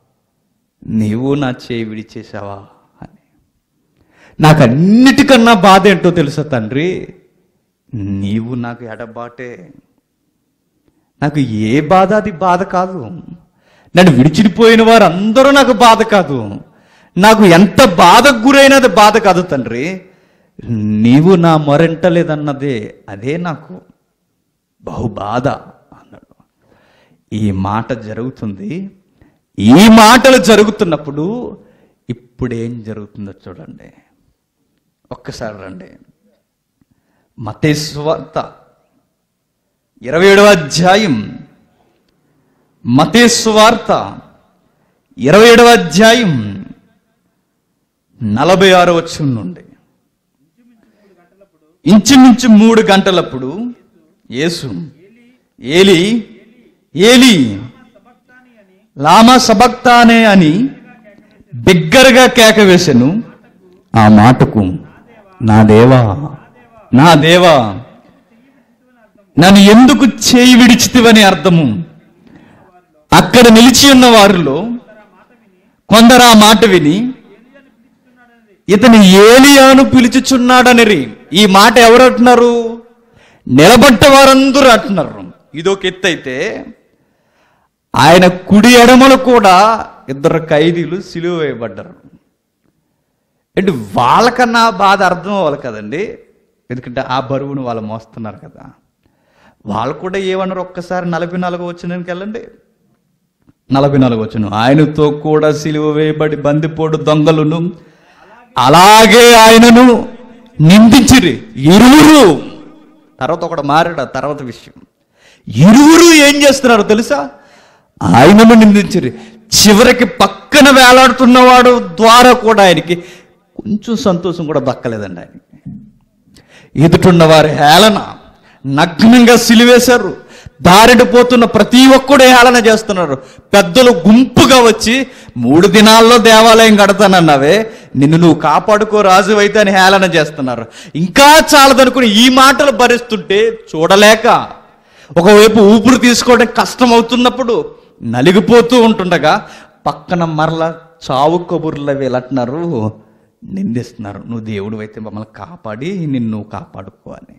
Speaker 1: నీవు నా చేయి విడిచేసావా అని నాకు అన్నిటికన్నా బాధ ఏంటో తెలుసా తండ్రి నీవు నాకు ఎడబాటే నాకు ఏ బాధ అది బాధ కాదు నన్ను విడిచిపోయిన వారు అందరూ నాకు బాధ కాదు నాకు ఎంత బాధకు గురైనది బాధ కాదు తండ్రి నీవు నా మొరెంటలేదన్నదే అదే నాకు బహు బాధ అన్నాడు ఈ మాట జరుగుతుంది ఈ మాటలు జరుగుతున్నప్పుడు ఇప్పుడేం జరుగుతుందో చూడండి ఒక్కసారి రండి మతేశ్వార్త ఇరవై ఏడవ అధ్యాయం మతేశ్వార్త ఇరవై ఏడవ అధ్యాయం నలభై ఆరు వచ్చి నుండి ఇంచుమించు మూడు గంటలప్పుడు యేసు ఏలి ఏలి లామా సబక్తానే అని బిగ్గరగా కేక వేసెను ఆ మాటకు నా దేవా నా దేవా నన్ను ఎందుకు చేయి విడిచితివని అర్థము అక్కడ నిలిచి ఉన్న వారిలో కొందరు ఆ మాట విని ఇతని ఏలియాను పిలుచుచున్నాడనిరి ఈ మాట ఎవరు అంటున్నారు నిలబడ్డ వారందరూ అంటున్నారు ఇదొక ఎత్తు అయితే ఆయన కుడి ఎడమలు కూడా ఇద్దరు ఖైదీలు సిలువ వేయబడ్డారు అంటే వాళ్ళకన్నా బాధ అర్థం అవ్వాలి కదండి ఎందుకంటే ఆ బరువును వాళ్ళు మోస్తున్నారు కదా వాళ్ళు కూడా ఏమన్నారు ఒక్కసారి నలభై నాలుగు వచ్చినానికి వెళ్ళండి నలభై నాలుగు వచ్చును ఆయనతో కూడా సిలువ వేయబడి బందిపోడు దొంగలును అలాగే ఆయనను నిందించిరి ఇరువురు తర్వాత ఒకడు మారాడు ఆ తర్వాత విషయం ఇరువురు ఏం చేస్తున్నారు తెలుసా ఆయనను నిందించిరి చివరికి పక్కన వేలాడుతున్నవాడు ద్వారా కూడా ఆయనకి కొంచెం సంతోషం కూడా దక్కలేదండి ఆయనకి ఎదుటున్న వారి హేళన నగ్నంగా సిలివేశారు దారిడి పోతున్న ప్రతి ఒక్కడు హేళన చేస్తున్నారు పెద్దలు గుంపుగా వచ్చి మూడు దినాల్లో దేవాలయం కడతానన్నావే నిన్ను నువ్వు కాపాడుకో రాజు అయితే అని హేళన చేస్తున్నారు ఇంకా చాలదనుకుని ఈ మాటలు భరిస్తుంటే చూడలేక ఒకవైపు ఊపిరి తీసుకోవడం కష్టం అవుతున్నప్పుడు నలిగిపోతూ ఉంటుండగా పక్కన మరల చావు కబుర్లు వీళ్ళంటున్నారు నిందిస్తున్నారు నువ్వు దేవుడు అయితే మమ్మల్ని కాపాడి నిన్ను నువ్వు కాపాడుకో అని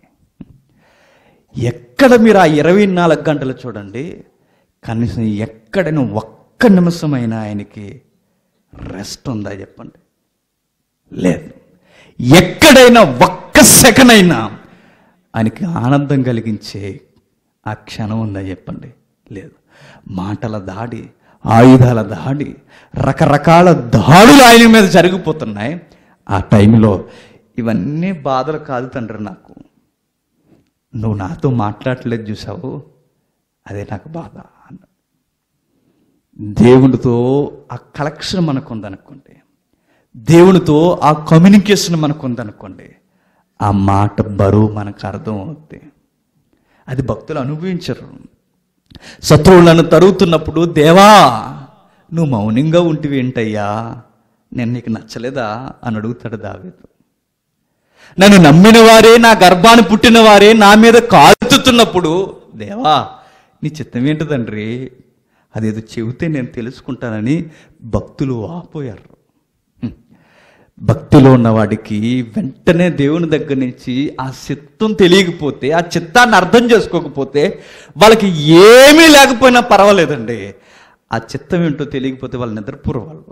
Speaker 1: ఎక్కడ మీరు ఆ ఇరవై నాలుగు గంటలు చూడండి కనీసం ఎక్కడైనా ఒక్క నిమిషమైనా ఆయనకి రెస్ట్ ఉందా చెప్పండి లేదు ఎక్కడైనా ఒక్క సెకండ్ అయినా ఆయనకి ఆనందం కలిగించే ఆ క్షణం ఉందా చెప్పండి లేదు మాటల దాడి ఆయుధాల దాడి రకరకాల దాడులు ఆయన మీద జరిగిపోతున్నాయి ఆ టైంలో ఇవన్నీ బాధలు కాదు తండ్రి నాకు నువ్వు నాతో మాట్లాడలేదు చూసావు అదే నాకు బాధ అన్నాడు దేవునితో ఆ కలెక్షన్ మనకు ఉందనుకోండి దేవునితో ఆ కమ్యూనికేషన్ మనకు ఉందనుకోండి ఆ మాట బరువు మనకు అర్థం అవుద్ది అది భక్తులు అనుభవించరు శత్రువులను తరుగుతున్నప్పుడు దేవా నువ్వు మౌనంగా ఉంటివి ఏంటయ్యా నేను నీకు నచ్చలేదా అని అడుగుతాడు దావేదు నన్ను నమ్మిన వారే నా గర్భాన్ని పుట్టిన వారే నా మీద కాలుతున్నప్పుడు దేవా నీ చిత్తం ఏంటి తండ్రి అదేదో చెబితే నేను తెలుసుకుంటానని భక్తులు ఆపోయారు హ్మ్. భక్తిలో ఉన్నవాడికి వెంటనే దేవుని దగ్గర నుంచి ఆ చిత్తం తెలియకపోతే ఆ చిత్తాన్ని అర్థం చేసుకోకపోతే వాళ్ళకి ఏమీ లేకపోయినా పర్వాలేదండి ఆ చిత్తం ఏంటో తెలియకపోతే వాళ్ళు నిద్రపోరు వాళ్ళు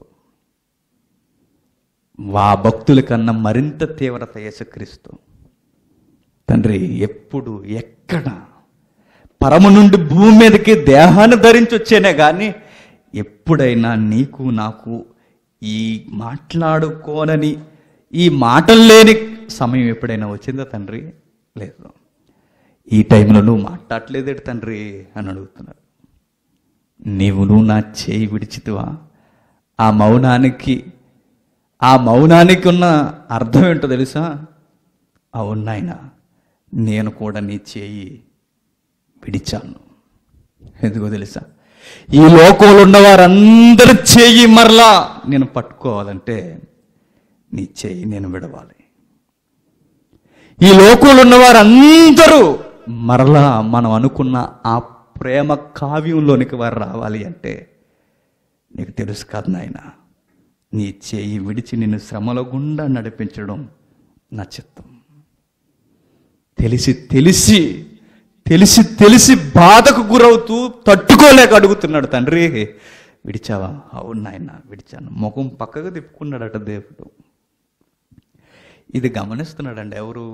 Speaker 1: వా భక్తుల కన్నా మరింత తీవ్రత యేసుక్రీస్తు తండ్రి ఎప్పుడు ఎక్కడ పరము నుండి భూమి మీదకి దేహాన్ని ధరించి వచ్చేనే కానీ ఎప్పుడైనా నీకు నాకు ఈ మాట్లాడుకోనని ఈ మాటలు లేని సమయం ఎప్పుడైనా వచ్చిందా తండ్రి లేదు ఈ టైంలో నువ్వు మాట్లాడలేదేటి తండ్రి అని అడుగుతున్నాడు నీవు నువ్వు నా చేయి విడిచితివా ఆ మౌనానికి ఆ మౌనానికి ఉన్న అర్థం ఏంటో తెలుసా అవును నాయన నేను కూడా నీ చేయి విడిచాను ఎందుకో తెలుసా ఈ లోకంలో ఉన్న వారందరి చేయి మరలా నేను పట్టుకోవాలంటే నీ చేయి నేను విడవాలి ఈ లోకంలో ఉన్న వారందరూ మరలా మనం అనుకున్న ఆ ప్రేమ కావ్యంలోనికి వారు రావాలి అంటే నీకు తెలుసు కాదు నాయన నీ చేయి విడిచి నిన్ను శ్రమల గుండా నడిపించడం నా చిత్తం తెలిసి తెలిసి తెలిసి తెలిసి బాధకు గురవుతూ తట్టుకోలేక అడుగుతున్నాడు తండ్రి విడిచావా అవును నాయన విడిచాను ముఖం పక్కకు తిప్పుకున్నాడట దేవుడు ఇది గమనిస్తున్నాడండి ఎవరు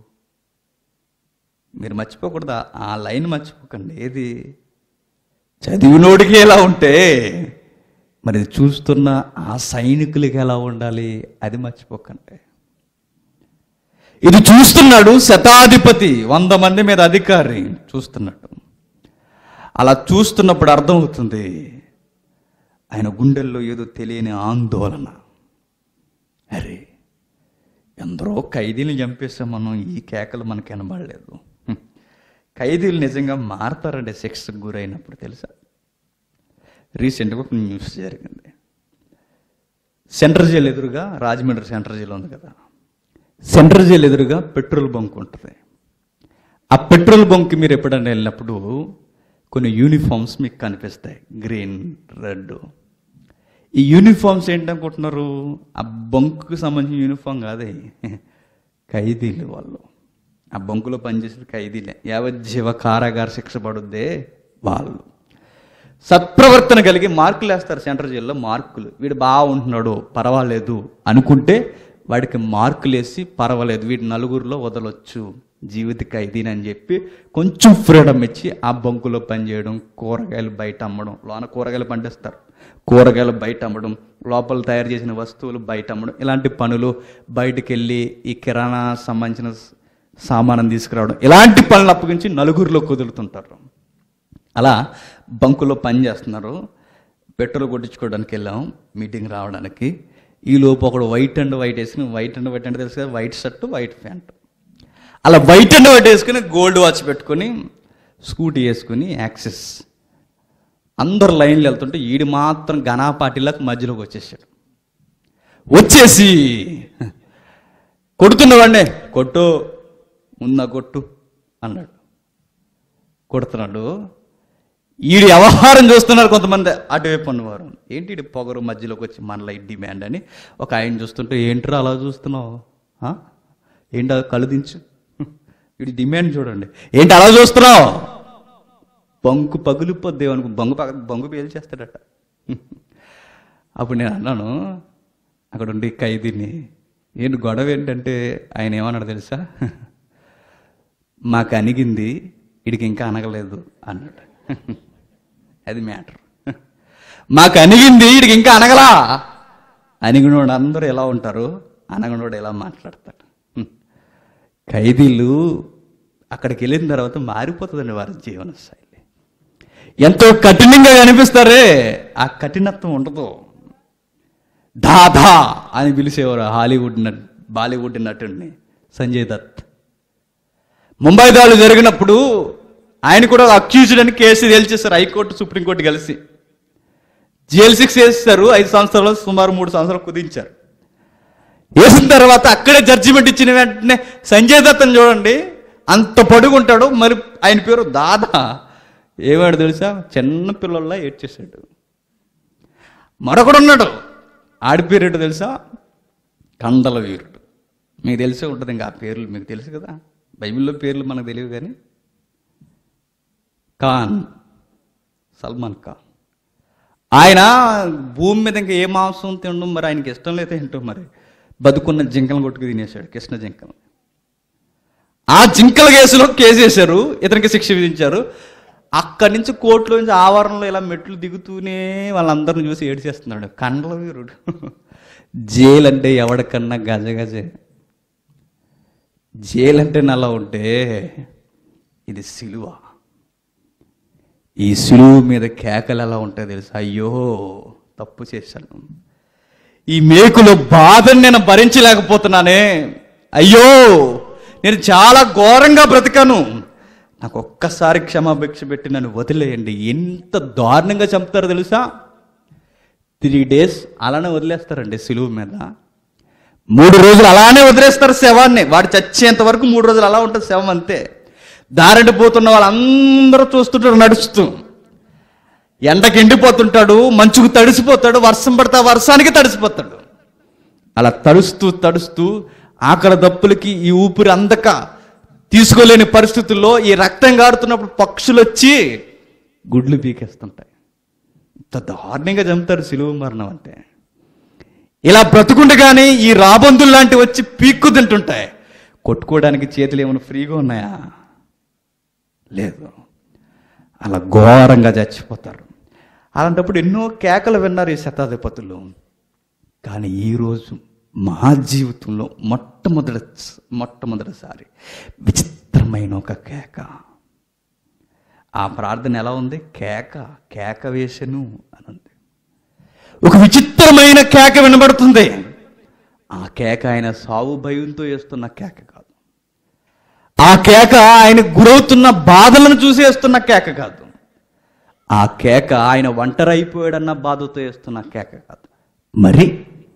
Speaker 1: మీరు మర్చిపోకూడదు ఆ- ఆ లైన్ మర్చిపోకండి ఏది చదివినోడికి ఎలా ఉంటే మరి ఇది చూస్తున్న ఆ సైనికులకి ఎలా ఉండాలి అది మర్చిపోకండి ఇది చూస్తున్నాడు శతాధిపతి వంద మంది మీద అధికారి చూస్తున్నాడు అలా చూస్తున్నప్పుడు అర్థమవుతుంది ఆయన గుండెల్లో ఏదో తెలియని ఆందోళన అరే ఎందరో ఖైదీని చంపేసాం మనం ఈ కేకలు మనకు వినబడలేదు హ్మ్. ఖైదీలు నిజంగా మారతారండి శిక్షకు గురైనప్పుడు తెలుసా రీసెంట్గా ఒక న్యూస్ జరిగింది సెంట్రల్ జైలు ఎదురుగా రాజమండ్రి సెంట్రల్ జైలు ఉంది కదా సెంట్రల్ జైలు ఎదురుగా పెట్రోల్ బంక్ ఉంటుంది ఆ పెట్రోల్ బంక్ మీరు ఎప్పుడైనా వెళ్ళినప్పుడు కొన్ని యూనిఫామ్స్ మీకు కనిపిస్తాయి గ్రీన్ రెడ్ ఈ యూనిఫామ్స్ ఏంటనుకుంటున్నారు ఆ బంకుకు సంబంధించిన యూనిఫామ్ కాదే ఖైదీలు వాళ్ళు ఆ బంకులో పనిచేసే ఖైదీలే యావజ్జీవ కారాగార శిక్ష పడుద్దే వాళ్ళు సత్ప్రవర్తన కలిగి మార్కులు వేస్తారు సెంట్రల్ జైల్లో మార్కులు వీడు బాగుంటున్నాడు పర్వాలేదు అనుకుంటే వాడికి మార్కులు వేసి పర్వాలేదు వీడి నలుగురిలో వదలొచ్చు జీవిత ఖైదీని అని చెప్పి కొంచెం ఫ్రీడమ్ ఇచ్చి ఆ బంకులో పనిచేయడం కూరగాయలు బయట అమ్మడం లోన కూరగాయలు పండిస్తారు కూరగాయలు బయట అమ్మడం లోపల తయారు చేసిన వస్తువులు బయట అమ్మడం ఇలాంటి పనులు బయటికి వెళ్ళి ఈ కిరాణా సంబంధించిన సామానం తీసుకురావడం ఇలాంటి పనులు అప్పగించి నలుగురిలో కుదురుతుంటారు అలా బంకులో పని చేస్తున్నారు పెట్రోల్ కొట్టించుకోవడానికి వెళ్ళాం మీటింగ్ రావడానికి ఈ లోపు ఒకడు వైట్ అండ్ వైట్ వేసుకుని వైట్ అండ్ వైట్ అంటే తెలుసు కదా వైట్ షర్ట్ వైట్ ప్యాంట్ అలా వైట్ అండ్ వైట్ వేసుకుని గోల్డ్ వాచ్ పెట్టుకొని స్కూటీ వేసుకుని యాక్సెస్ అందరు లైన్లు వెళ్తుంటే ఈడు మాత్రం ఘనాపాటిలకు మధ్యలోకి వచ్చేసాడు వచ్చేసి కొడుతున్నవాడినే కొట్టు ముందా కొట్టు అన్నాడు కొడుతున్నాడు ఈడి వ్యవహారం చూస్తున్నారు కొంతమంది అటువైపు ఉన్నవారు ఏంటి ఈడి పొగరు మధ్యలోకి వచ్చి మనలో ఈ డిమాండ్ అని ఒక ఆయన చూస్తుంటే ఏంట్రా అలా చూస్తున్నావు ఆ? ఏంటి అది కళ్ళు దించు వీడి డిమాండ్ చూడండి ఏంటి అలా చూస్తున్నావు బంకు పగులిపోద్ది అనుకో బంగు పగ బంగు పేల్చేస్తాడట అప్పుడు నేను అన్నాను అక్కడ ఉండి ఖైదీని ఏంటి గొడవ ఏంటంటే ఆయన ఏమన్నాడు తెలుసా మాకు అణిగింది వీడికి ఇంకా అనగలేదు అన్నాడు అది మ్యాటర్ మాకు అణిగింది వీడికి ఇంకా అనగలా అణిగినోడు అందరూ ఎలా ఉంటారు అనగనోడు ఎలా మాట్లాడతాడు హ్మ్. ఖైదీలు అక్కడికి వెళ్ళిన తర్వాత మారిపోతుందండి వారి జీవన శైలి ఎంతో కఠినంగా కనిపిస్తారే ఆ కఠినత్వం ఉండదు ధా ధా అని పిలిచేవారు హాలీవుడ్ నట్ బాలీవుడ్ నటుడిని సంజయ్ దత్ ముంబై దాడులు జరిగినప్పుడు ఆయన కూడా అక్యూజ్డ్ అని కేసు తేల్చేశారు హైకోర్టు సుప్రీంకోర్టు కలిసి జైలు శిక్ష వేస్తారు ఐదు సంవత్సరాలు సుమారు మూడు సంవత్సరాలు కుదించారు వేసిన తర్వాత అక్కడే జడ్జిమెంట్ ఇచ్చిన వెంటనే సంజయ్ దత్తని చూడండి అంత పొడుగుంటాడు మరి ఆయన పేరు దాదా ఏవాడు తెలుసా చిన్న పిల్లల్లా ఏడ్చేశాడు మరొకడు ఉన్నాడు ఆడి పేరు ఏంటో తెలుసా కండల వీరుడు మీకు తెలిసే ఉంటుంది ఇంకా ఆ పేర్లు మీకు తెలుసు కదా బైబిల్లో పేర్లు మనకు తెలియవు కానీ ఖాన్ సల్మాన్ ఖాన్ ఆయన భూమి మీద ఇంకా ఏ మాంసం తినడం మరి ఆయనకి ఇష్టం లేదు ఏంటో మరి బతుకున్న జింకలను కొట్టుకు తినేశాడు కృష్ణ జింకలు ఆ జింకల కేసులో కేసు వేశారు ఇతనికి శిక్ష విధించారు అక్కడి నుంచి కోర్టులో నుంచి ఆవరణలో ఇలా మెట్లు దిగుతూనే వాళ్ళందరిని చూసి ఏడ్చేస్తున్నాడు కండల వీరుడు జైలు అంటే ఎవడికన్నా గజ గజే జైలు అంటే నలా ఉంటే ఇది సిలువ ఈ సిలువ మీద కేకలు ఎలా ఉంటాయి తెలుసా అయ్యో తప్పు చేశాను ఈ మేకులో బాధను నేను భరించలేకపోతున్నానే అయ్యో నేను చాలా ఘోరంగా బ్రతికాను నాకు ఒక్కసారి క్షమాభిక్ష పెట్టి నన్ను వదిలేయండి ఎంత దారుణంగా చంపుతారో తెలుసా త్రీ డేస్ అలానే వదిలేస్తారండి సిలువు మీద మూడు రోజులు అలానే వదిలేస్తారు శవాన్ని వాడు చచ్చేంత వరకు మూడు రోజులు అలా ఉంటుంది శవం అంతే దారిని పోతున్న వాళ్ళందరూ చూస్తుంటారు నడుస్తూ ఎండకి ఎండిపోతుంటాడు మంచుకు తడిసిపోతాడు వర్షం పడితే ఆ వర్షానికి తడిసిపోతాడు అలా తడుస్తూ తడుస్తూ ఆకలి దప్పులకి ఈ ఊపిరి అందక తీసుకోలేని పరిస్థితుల్లో ఈ రక్తం గారుతున్నప్పుడు పక్షులు వచ్చి గుడ్లు పీకేస్తుంటాయి ఇంత దారుణంగా చంపుతారు సిలువ మరణం అంటే ఇలా బ్రతుకుండగానే ఈ రాబందులు లాంటివి వచ్చి పీక్కు తింటుంటాయి కొట్టుకోవడానికి చేతులు ఏమైనా ఫ్రీగా ఉన్నాయా లేదు అలా ఘోరంగా చచ్చిపోతారు అలాంటప్పుడు ఎన్నో కేకలు విన్నారు ఈ శతాధిపతులు కానీ ఈరోజు మా జీవితంలో మొట్టమొదటి మొట్టమొదటిసారి విచిత్రమైన ఒక కేక ఆ ప్రార్థన ఎలా ఉంది కేక కేక వేసెను అని ఉంది ఒక విచిత్రమైన కేక వినబడుతుంది ఆ కేక ఆయన సావు భయంతో వేస్తున్న కేక కాదు ఆ కేక ఆయన గురవుతున్న బాధలను చూసి వేస్తున్న కేక కాదు ఆ కేక ఆయన ఒంటరైపోయాడన్న బాధతో వేస్తున్న కేక కాదు మరి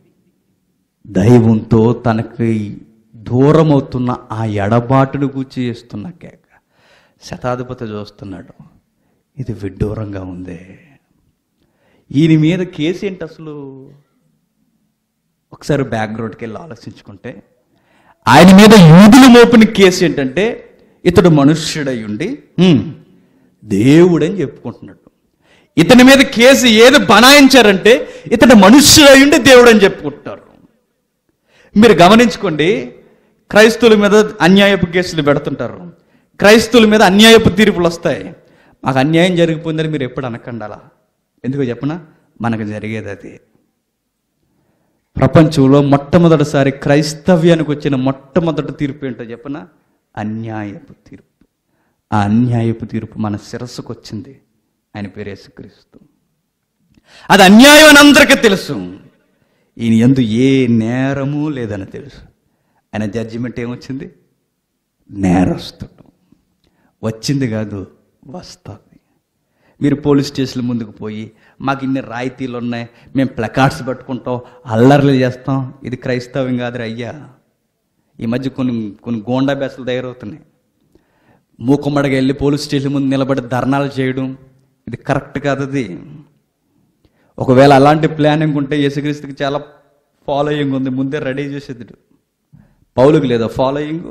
Speaker 1: దైవంతో తనకి దూరం అవుతున్న ఆ ఎడబాటును గూర్చి చేస్తున్న కేక శతాధిపతి చూస్తున్నాడు ఇది విడ్డూరంగా ఉందే ఈయన మీద కేసు ఏంటి అసలు ఒకసారి బ్యాక్గ్రౌండ్కి వెళ్ళి ఆలోచించుకుంటే ఆయన మీద యూదులు మోపిన కేసు ఏంటంటే ఇతడు మనుష్యుడై ఉండి "హ్మ్, దేవుడని చెప్పుకుంటున్నాడు ఇతని మీద కేసు ఏది బనాయించారంటే ఇతడు మనుష్యుడై ఉండి దేవుడని చెప్పుకుంటున్నారు మీరు గమనించుకోండి క్రైస్తవుల మీద అన్యాయపు కేసులు పెడుతుంటారు క్రైస్తవుల మీద అన్యాయపు తీర్పులు వస్తాయి మాకు అన్యాయం జరిగిపోయిందని మీరు ఎప్పుడు అనకండి అలా ఎందుకో చెప్పనా మనకు జరిగేది అది ప్రపంచంలో మొట్టమొదటిసారి క్రైస్తవ్యానికి వచ్చిన మొట్టమొదటి తీర్పు ఏంటో చెప్పనా అన్యాయపు తీర్పు ఆ అన్యాయపు తీర్పు మన శిరస్సుకు వచ్చింది ఆయన పేరు యేసుక్రీస్తు అది అన్యాయం అని అందరికీ తెలుసు ఈయన ఎందు ఏ నేరము లేదని తెలుసు ఆయన జడ్జిమెంట్ ఏమొచ్చింది నేరస్తుడు వచ్చింది కాదు వస్తుంది మీరు పోలీస్ స్టేషన్ ముందుకు పోయి మాకు ఇన్ని రాయితీలు ఉన్నాయి మేము ప్లకార్డ్స్ పట్టుకుంటాం అల్లర్లు చేస్తాం ఇది క్రైస్తవం కాదు అయ్యా ఈ మధ్య కొన్ని కొన్ని గోండా బేసలు తయారవుతున్నాయి మూకుమ్మడిగా వెళ్ళి పోలీస్ స్టేషన్ ముందు నిలబడి ధర్నాలు చేయడం ఇది కరెక్ట్ కాదు అది ఒకవేళ అలాంటి ప్లానింగ్ ఉంటే యేసుక్రీస్తుకి చాలా ఫాలోయింగ్ ఉంది ముందే రెడీ చేసేది పౌలుకి లేదా ఫాలోయింగ్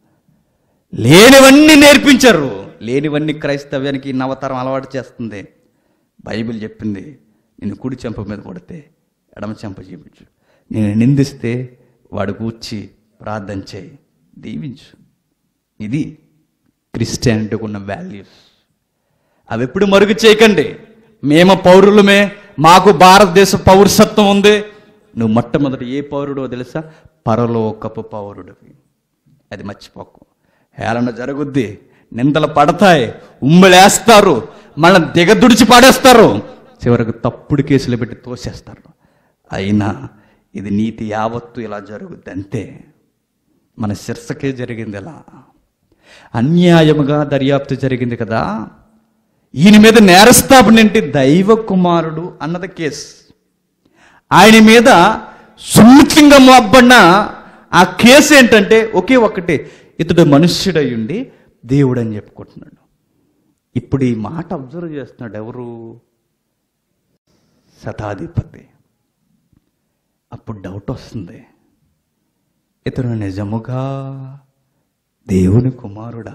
Speaker 1: లేనివన్నీ నేర్పించారు లేనివన్నీ క్రైస్తవ్యానికి ఈ నవతరం అలవాటు చేస్తుంది బైబిల్ చెప్పింది నేను కుడి చెంప మీద కొడితే ఎడమ చెంప చూపించు నేను నిందిస్తే వాడు కూర్చి ప్రార్థన చేయి దీవించు ఇది క్రిస్టియానిటీకి ఉన్న వాల్యూస్ అవి ఎప్పుడు మరుగు చేయకండి మేము పౌరులమే మాకు భారతదేశ పౌరసత్వం ఉంది నువ్వు మొట్టమొదటి ఏ పౌరుడో తెలుసా పరలోకపు పౌరుడివి అది మర్చిపోకు హేళన జరుగుద్ది నిందలు పడతాయి ఉమ్మలేస్తారు మళ్ళీ దిగదుడిచి పాడేస్తారు చివరకు తప్పుడు కేసులు పెట్టి తోసేస్తారు అయినా ఇది నీతి యావత్తు ఇలా జరుగుద్ది అంతే మన శిరసకే జరిగింది ఇలా అన్యాయముగా దర్యాప్తు జరిగింది కదా ఈయన మీద నేరస్థాపన ఏంటి దైవ కుమారుడు అన్నది కేసు ఆయన మీద సున్నితంగా మోబ్బడిన ఆ కేసు ఏంటంటే ఒకే ఒక్కటే ఇతడు మనుష్యుడై ఉండి దేవుడు అని చెప్పుకుంటున్నాడు ఇప్పుడు ఈ మాట అబ్జర్వ్ చేస్తున్నాడు ఎవరు శతాధిపతి అప్పుడు డౌట్ వస్తుంది ఇతడు నిజముగా దేవుని కుమారుడా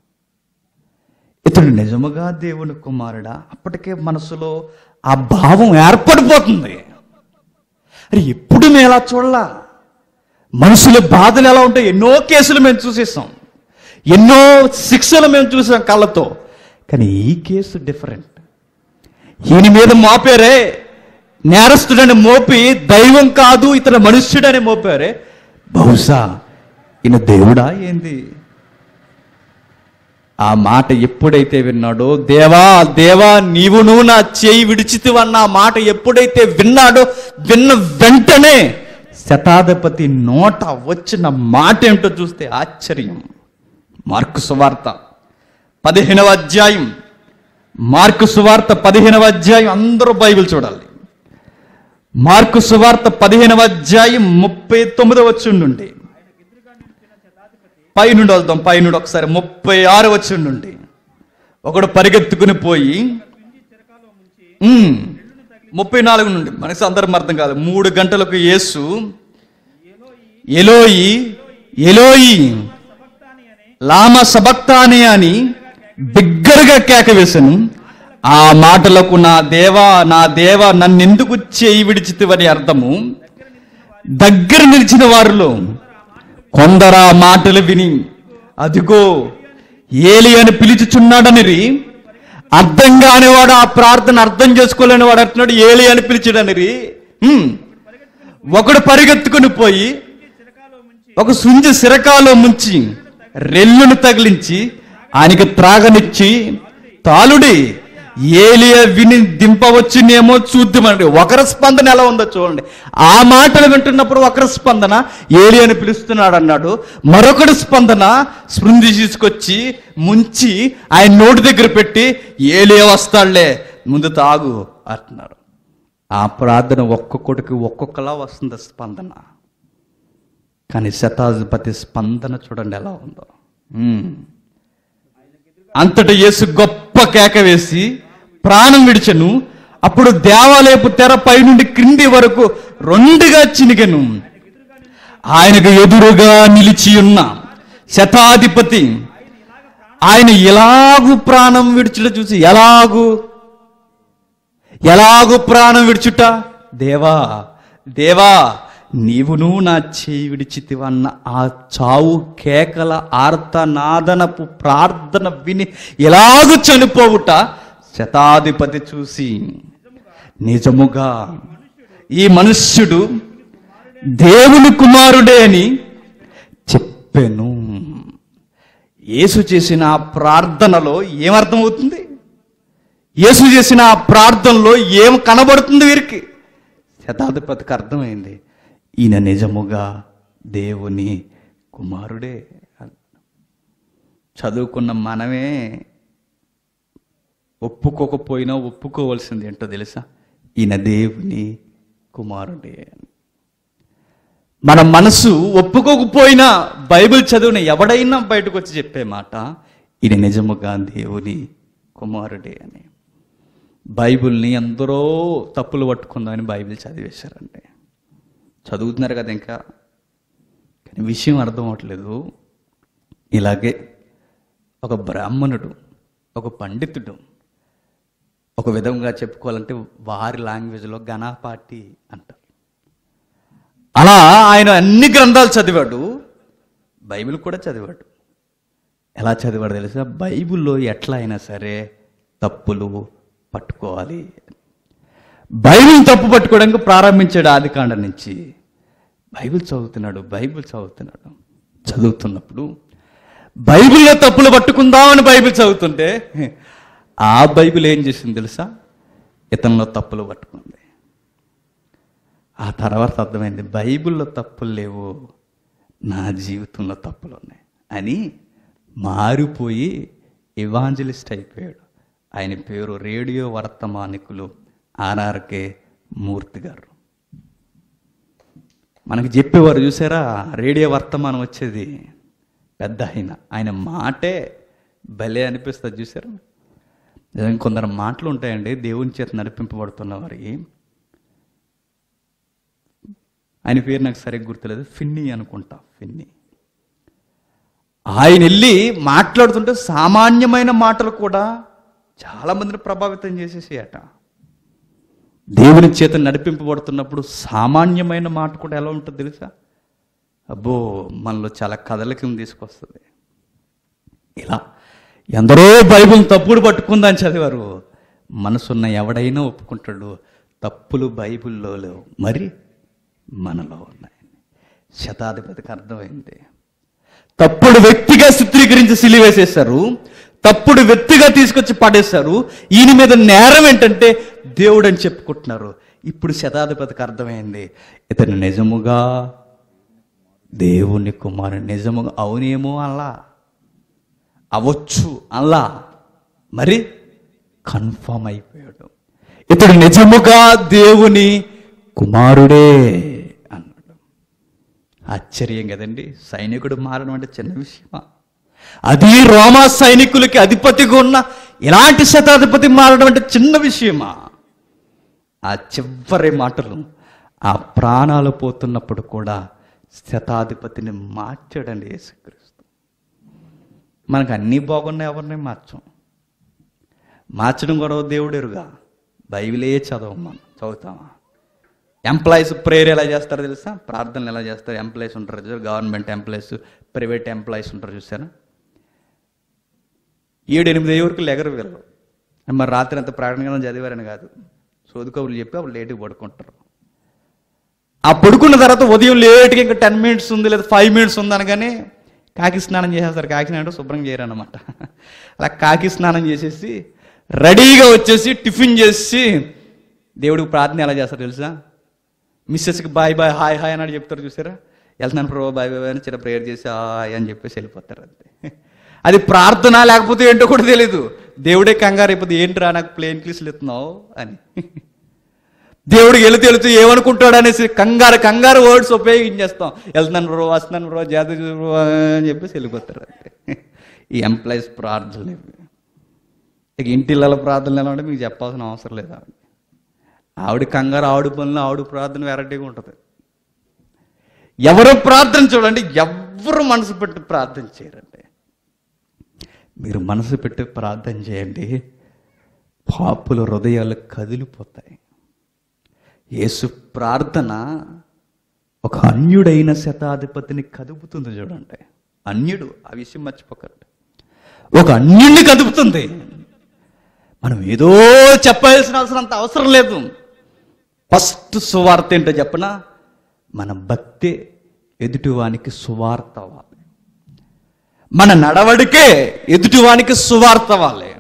Speaker 1: ఇతడు నిజముగా దేవుని కుమారుడా అప్పటికే మనసులో ఆ భావం ఏర్పడిపోతుంది అరే ఎప్పుడు మేము ఎలా చూడలా మనుషుల బాధలు ఎలా ఉంటాయి ఎన్నో కేసులు మేము చూసేసాం ఎన్నో శిక్షలు మేము చూసాం కళ్ళతో కానీ ఈ కేసు డిఫరెంట్ ఈయన మీద మోపారే నేరస్తుడని మోపి దైవం కాదు ఇతను మనుష్యుడని మోపారే బహుశా ఈయన దేవుడా ఏంది ఆ మాట ఎప్పుడైతే విన్నాడో దేవా దేవా నీవును నా చేయి విడిచితివన్న ఆ మాట ఎప్పుడైతే విన్నాడో విన్న వెంటనే శతాధిపతి నోట వచ్చిన మాట ఏమిటో చూస్తే ఆశ్చర్యం మార్కు సువార్త పదిహేనవ అధ్యాయం మార్కు సువార్త పదిహేనవ అధ్యాయం అందరూ బైబిల్ చూడాలి మార్కు సువార్త పదిహేనవ అధ్యాయం ముప్పై తొమ్మిదవ వచ్చి నుండి పైనుండి వద్దాం పైనుండి ఒకసారి ముప్పై ఆరు వచ్చి నుండి ఒకడు పరిగెత్తుకుని పోయి ఉమ్, ముప్పై నాలుగు నుండి మనకి సందర్భం అర్థం కాదు మూడు గంటలకు యేసు ఎలోయి ఎలోయి లామ సబక్తానే అని బిగ్గరగా కేక వేశాను ఆ మాటలకు నా దేవా నా దేవా నన్నెందుకు చేయి విడిచితివని అర్థము దగ్గర నిలిచిన వారిలో కొందరు ఆ మాటలు విని అదిగో ఏలి అని పిలుచుచున్నాడనిరి అర్థం కానివాడు ఆ ప్రార్థన అర్థం చేసుకోలేని వాడు అంటున్నాడు ఏలి అని పిలిచాడనిరి హ్మ్. ఒకడు పరిగెత్తుకుని పోయి ఒక సుంజి సిరకాలో ముంచి రెల్లును తగిలించి ఆయనకి త్రాగనిచ్చి తాలుడి ఏలియ విని దింపవచ్చునేమో చూద్దామండి ఒకరి స్పందన ఎలా ఉందో చూడండి ఆ మాటలు వింటున్నప్పుడు ఒకరి స్పందన ఏలి అని పిలుస్తున్నాడు అన్నాడు మరొకటి స్పందన స్పృంది తీసుకొచ్చి ముంచి ఆయన నోటి దగ్గర పెట్టి ఏలియ వస్తాడులే ముందు తాగు అంటున్నారు ఆ ప్రార్థన ఒక్కొక్కడికి ఒక్కొక్కలా వస్తుంది స్పందన కానీ శతాధిపతి స్పందన చూడండి ఎలా ఉందో ఉమ్. అంతట యేసు గొప్ప కేక వేసి ప్రాణం విడిచెను అప్పుడు దేవాలయపు తెర పై నుండి క్రింది వరకు రెండుగా చినిగెను ఆయనకు ఎదురుగా నిలిచి ఉన్న శతాధిపతి ఆయన ఎలాగు ప్రాణం విడిచుట చూసి ఎలాగు ఎలాగు ప్రాణం విడుచుట దేవా దేవా నీవును నా చేయి విడిచితివన్న ఆ చావు కేకల ఆర్తనాదనపు ప్రార్థన విని ఎలాగు చనిపోవుట శతాధిపతి చూసి నిజముగా ఈ మనుష్యుడు దేవుని కుమారుడే అని చెప్పాను యేసు చేసిన ఆ ప్రార్థనలో ఏమర్థమవుతుంది యేసు చేసిన ఆ ప్రార్థనలో ఏం కనబడుతుంది వీరికి శతాధిపతికి అర్థమైంది ఈయన నిజముగా దేవుని కుమారుడే చదువుకున్న మనమే ఒప్పుకోకపోయినా ఒప్పుకోవాల్సింది ఏంటో తెలుసా ఈయన దేవుని కుమారుడే అని మన మనసు ఒప్పుకోకపోయినా బైబిల్ చదివిన ఎవడైనా బయటకు వచ్చి చెప్పే మాట ఇది నిజముగా దేవుని కుమారుడే అని బైబిల్ని ఎందరో తప్పులు పట్టుకుందామని బైబిల్ చదివేశారండి చదువుతున్నారు కదా ఇంకా కానీ విషయం అర్థం అవట్లేదు ఇలాగే ఒక బ్రాహ్మణుడు ఒక పండితుడు ఒక విధంగా చెప్పుకోవాలంటే వారి లాంగ్వేజ్లో ఘనాపాటి అంటారు అలా ఆయన అన్ని గ్రంథాలు చదివాడు బైబిల్ కూడా చదివాడు ఎలా చదివాడు తెలుసా బైబిల్లో ఎట్లా అయినా సరే తప్పులు పట్టుకోవాలి బైబిల్ తప్పు పట్టుకోవడానికి ప్రారంభించాడు ఆది కాండ నుంచి బైబిల్ చదువుతున్నాడు బైబిల్ చదువుతున్నాడు చదువుతున్నప్పుడు బైబిల్లో తప్పులు పట్టుకుందామని బైబిల్ చదువుతుంటే ఆ బైబిల్ ఏం చేసింది తెలుసా ఇతనిలో తప్పులు పట్టుకుంది ఆ తర్వాత అర్థమైంది బైబిల్లో తప్పులు లేవు నా జీవితంలో తప్పులు ఉన్నాయి అని మారిపోయి ఇవాంజలిస్ట్ అయిపోయాడు ఆయన పేరు రేడియో వర్తమానికులు ఆర్ఆర్కే మూర్తి గారు మనకు చెప్పేవారు చూసారా రేడియో వర్తమానం వచ్చేది పెద్ద ఆయన ఆయన మాటే భలే అనిపిస్తుంది చూసారా నిజంగా కొందరు మాటలు ఉంటాయండి దేవుని చేత నడిపింపబడుతున్న వారికి ఆయన పేరు నాకు సరిగ్గా గుర్తులేదు ఫిన్ని అనుకుంటా ఫిన్ని ఆయన వెళ్ళి మాట్లాడుతుంటే సామాన్యమైన మాటలు కూడా చాలా మందిని ప్రభావితం చేసేసాయట దేవుని చేత నడిపింపబడుతున్నప్పుడు సామాన్యమైన మాట కూడా ఎలా ఉంటుంది తెలుసా అబ్బో మనలో చాలా కదలికను తీసుకొస్తుంది ఇలా ఎందరో బైబిల్ తప్పుడు పట్టుకుందని చదివారు మనసున్న ఎవడైనా ఒప్పుకుంటాడు తప్పులు బైబిల్లో లేవు మరి మనలో ఉన్నాయి శతాధిపతికి అర్థమైంది తప్పుడు వ్యక్తిగా చిత్రీకరించి సిలివేసేశారు తప్పుడు వ్యక్తిగా తీసుకొచ్చి పడేశారు ఈయన మీద నేరం ఏంటంటే దేవుడు అని చెప్పుకుంటున్నారు ఇప్పుడు శతాధిపతికి అర్థమైంది ఇతను నిజముగా దేవుని కుమారుడు నిజముగా అవునేమో అలా అవచ్చు అలా మరి కన్ఫర్మ్ అయిపోయాడు ఇతడు నిజముగా దేవుని కుమారుడే అన్నాడు ఆశ్చర్యం కదండి సైనికుడు మారడం అంటే చిన్న విషయమా అది రోమా సైనికులకి అధిపతిగా ఉన్న ఇలాంటి శతాధిపతి మారడం అంటే చిన్న విషయమా ఆ చివరి మాటలు ఆ ప్రాణాలు పోతున్నప్పుడు కూడా శతాధిపతిని మార్చాడండి యేసుక్రీస్తు మనకు అన్నీ బాగున్నాయి ఎవరిని మార్చం మార్చడం కూడా దేవుడెరుగా బైబిలే చదవం మనం చదువుతామా ఎంప్లాయీస్ ప్రేయర్ ఎలా చేస్తారో తెలుసా ప్రార్థనలు ఎలా చేస్తారు ఎంప్లాయీస్ ఉంటారు చూసారు గవర్నమెంట్ ఎంప్లాయీస్ ప్రైవేట్ ఎంప్లాయీస్ ఉంటారు చూసారా ఏడు ఎనిమిది అయ్యే వరకు లెగరు వీళ్ళు మరి రాత్రి అంత ప్రార్థనగా చదివారని కాదు సోదుకబులు చెప్పి అప్పుడు లేటుగా పడుకుంటారు ఆ పడుకున్న తర్వాత ఉదయం లేట్గా ఇంకా టెన్ మినిట్స్ ఉంది లేదా ఫైవ్ మినిట్స్ ఉంది అనగానే కాకి స్నానం చేసేస్తారు కాకి స్నానం శుభ్రం చేయరన్నమాట అలా కాకి స్నానం చేసేసి రెడీగా వచ్చేసి టిఫిన్ చేసి దేవుడికి ప్రార్థన ఎలా చేస్తారు తెలుసా మిస్సెస్కి బాయ్ బాయ్ హాయ్ హాయ్ అని చెప్తారు చూసారా వెళ్తున్నాను ప్రభు బాయ్ బాయ్ అని చిన్న ప్రేయర్ చేసి హాయ్ అని చెప్పేసి వెళ్ళిపోతారు అంతే అది ప్రార్థన లేకపోతే ఏంటో కూడా తెలియదు దేవుడే కంగారు అయిపోతుంది ఏంట్రా నాకు ప్లేన్ క్లీస్లు ఎత్తున్నావు అని దేవుడికి వెళుతూ వెళుతూ ఏమనుకుంటాడు అనేసి కంగారు కంగారు వర్డ్స్ ఉపయోగించేస్తాం వెళ్తున్నాను బ్రో వస్తున్నాను బ్రో జాతి బ్రో అని చెప్పేసి వెళ్ళిపోతారు అంతే ఈ ఎంప్లాయీస్ ప్రార్థనలు ఇవి ఇక ఇంటిళ్ళ ప్రార్థనలు ఎలా ఉంటే మీకు చెప్పాల్సిన అవసరం లేదు ఆవిడ ఆవిడ కంగారు ఆవిడ పనులు ఆవిడ ప్రార్థన వెరైటీగా ఉంటుంది ఎవరు ప్రార్థన చూడండి ఎవరు మనసు పెట్టి ప్రార్థన చేయరండి మీరు మనసు పెట్టి ప్రార్థన చేయండి పాపుల హృదయాలు కదిలిపోతాయి యేసు ప్రార్థన ఒక అన్యుడైన శతాధిపతిని కదుపుతుంది చూడండి అన్యుడు ఆ విషయం మర్చిపోకండి ఒక అన్యుడిని కదుపుతుంది మనం ఏదో చెప్పాల్సిన అవసరం అంత అవసరం లేదు ఫస్ట్ సువార్త ఏంటో చెప్పనా మన భక్తి ఎదుటివానికి సువార్త అవ్వాలి మన నడవడికే ఎదుటివానికి సువార్త అవ్వాలి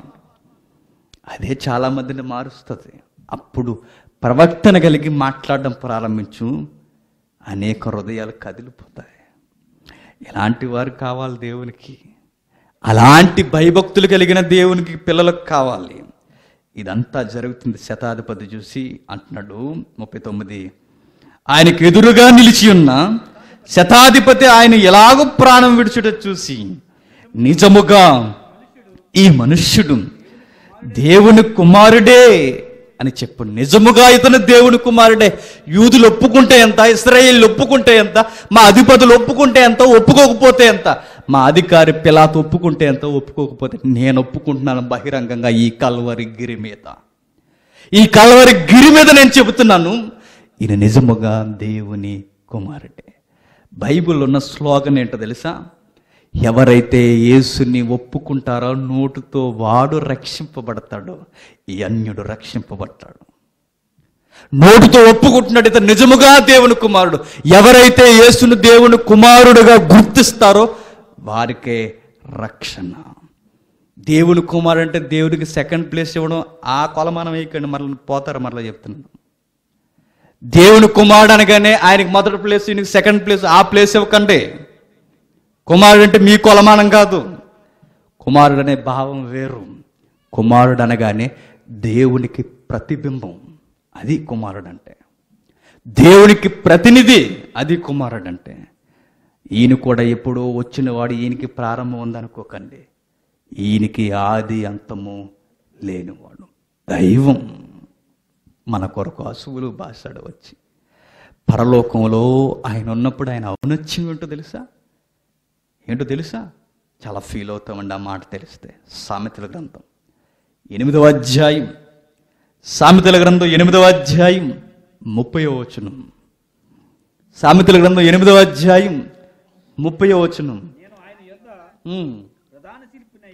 Speaker 1: అదే చాలా మందిని మారుస్తుంది అప్పుడు ప్రవక్తన కలిగి మాట్లాడడం ప్రారంభించు అనేక హృదయాలు కదిలిపోతాయి ఎలాంటి వారు కావాలి దేవునికి అలాంటి భయభక్తులు కలిగిన దేవునికి పిల్లలకు కావాలి ఇదంతా జరుగుతుంది శతాధిపతి చూసి అంటున్నాడు ముప్పై తొమ్మిది ఆయనకు ఎదురుగా నిలిచి ఉన్న శతాధిపతి ఆయన ఎలాగో ప్రాణం విడుచుట చూసి నిజముగా ఈ మనుష్యుడు దేవుని కుమారుడే అని చెప్పు నిజముగా ఇతను దేవుని కుమారుడే యూదులు ఒప్పుకుంటే ఎంత ఇస్రాయేల్ ఒప్పుకుంటే ఎంత మా అధిపతులు ఒప్పుకుంటే ఎంత ఒప్పుకోకపోతే ఎంత మా అధికారి పిలాత్ ఒప్పుకుంటే ఎంత ఒప్పుకోకపోతే నేను ఒప్పుకుంటున్నాను బహిరంగంగా ఈ కల్వరి గిరి మీద ఈ కల్వరి గిరి మీద నేను చెబుతున్నాను ఈయన నిజముగా దేవుని కుమారుడే బైబిల్లో ఉన్న స్లోగన్ ఏంటో తెలుసా ఎవరైతే యేసుని ఒప్పుకుంటారో నోటుతో వాడు రక్షింపబడతాడు ఈ అన్యుడు రక్షింపబడతాడు నోటితో ఒప్పుకుంటున్నాడు ఇతను నిజముగా దేవుని కుమారుడు ఎవరైతే యేసును దేవుని కుమారుడుగా గుర్తిస్తారో వారికే రక్షణ దేవుని కుమారుడు అంటే దేవుడికి సెకండ్ ప్లేస్ ఇవ్వడం ఆ కొలమానం వేయకండి మరలా పోతారు మరలా చెప్తున్నాను దేవుని కుమారుడు అనగానే ఆయనకి మొదటి ప్లేస్ ఈయనకి సెకండ్ ప్లేస్ ఆ ప్లేస్ ఇవ్వకండి కుమారుడు అంటే మీ కొలమానం కాదు కుమారుడు అనే భావం వేరు కుమారుడు అనగానే దేవునికి ప్రతిబింబం అది కుమారుడు అంటే దేవునికి ప్రతినిధి అది కుమారుడు అంటే ఈయన కూడా ఎప్పుడో వచ్చిన వాడు ఈయనకి ప్రారంభం ఉందనుకోకండి ఈయనకి ఆది అంతము లేనివాడు దైవం మన కొరకు అసువులు బాసాడు వచ్చి పరలోకంలో ఆయన ఉన్నప్పుడు ఆయన ఔన్నత్యం ఏంటో తెలుసా ఏంటో తెలుసా చాలా ఫీల్ అవుతామండి ఆ మాట తెలిస్తే సామెతల గ్రంథం ఎనిమిదవ అధ్యాయం సామెతల గ్రంథం ఎనిమిదవ అధ్యాయం ముప్పై వచనం సామెతల గ్రంథం ఎనిమిదవ అధ్యాయం ముప్పై వచనం
Speaker 2: నేను ఆయన యొద్ద
Speaker 1: ఉమ్.
Speaker 2: ప్రధాన శిల్పినై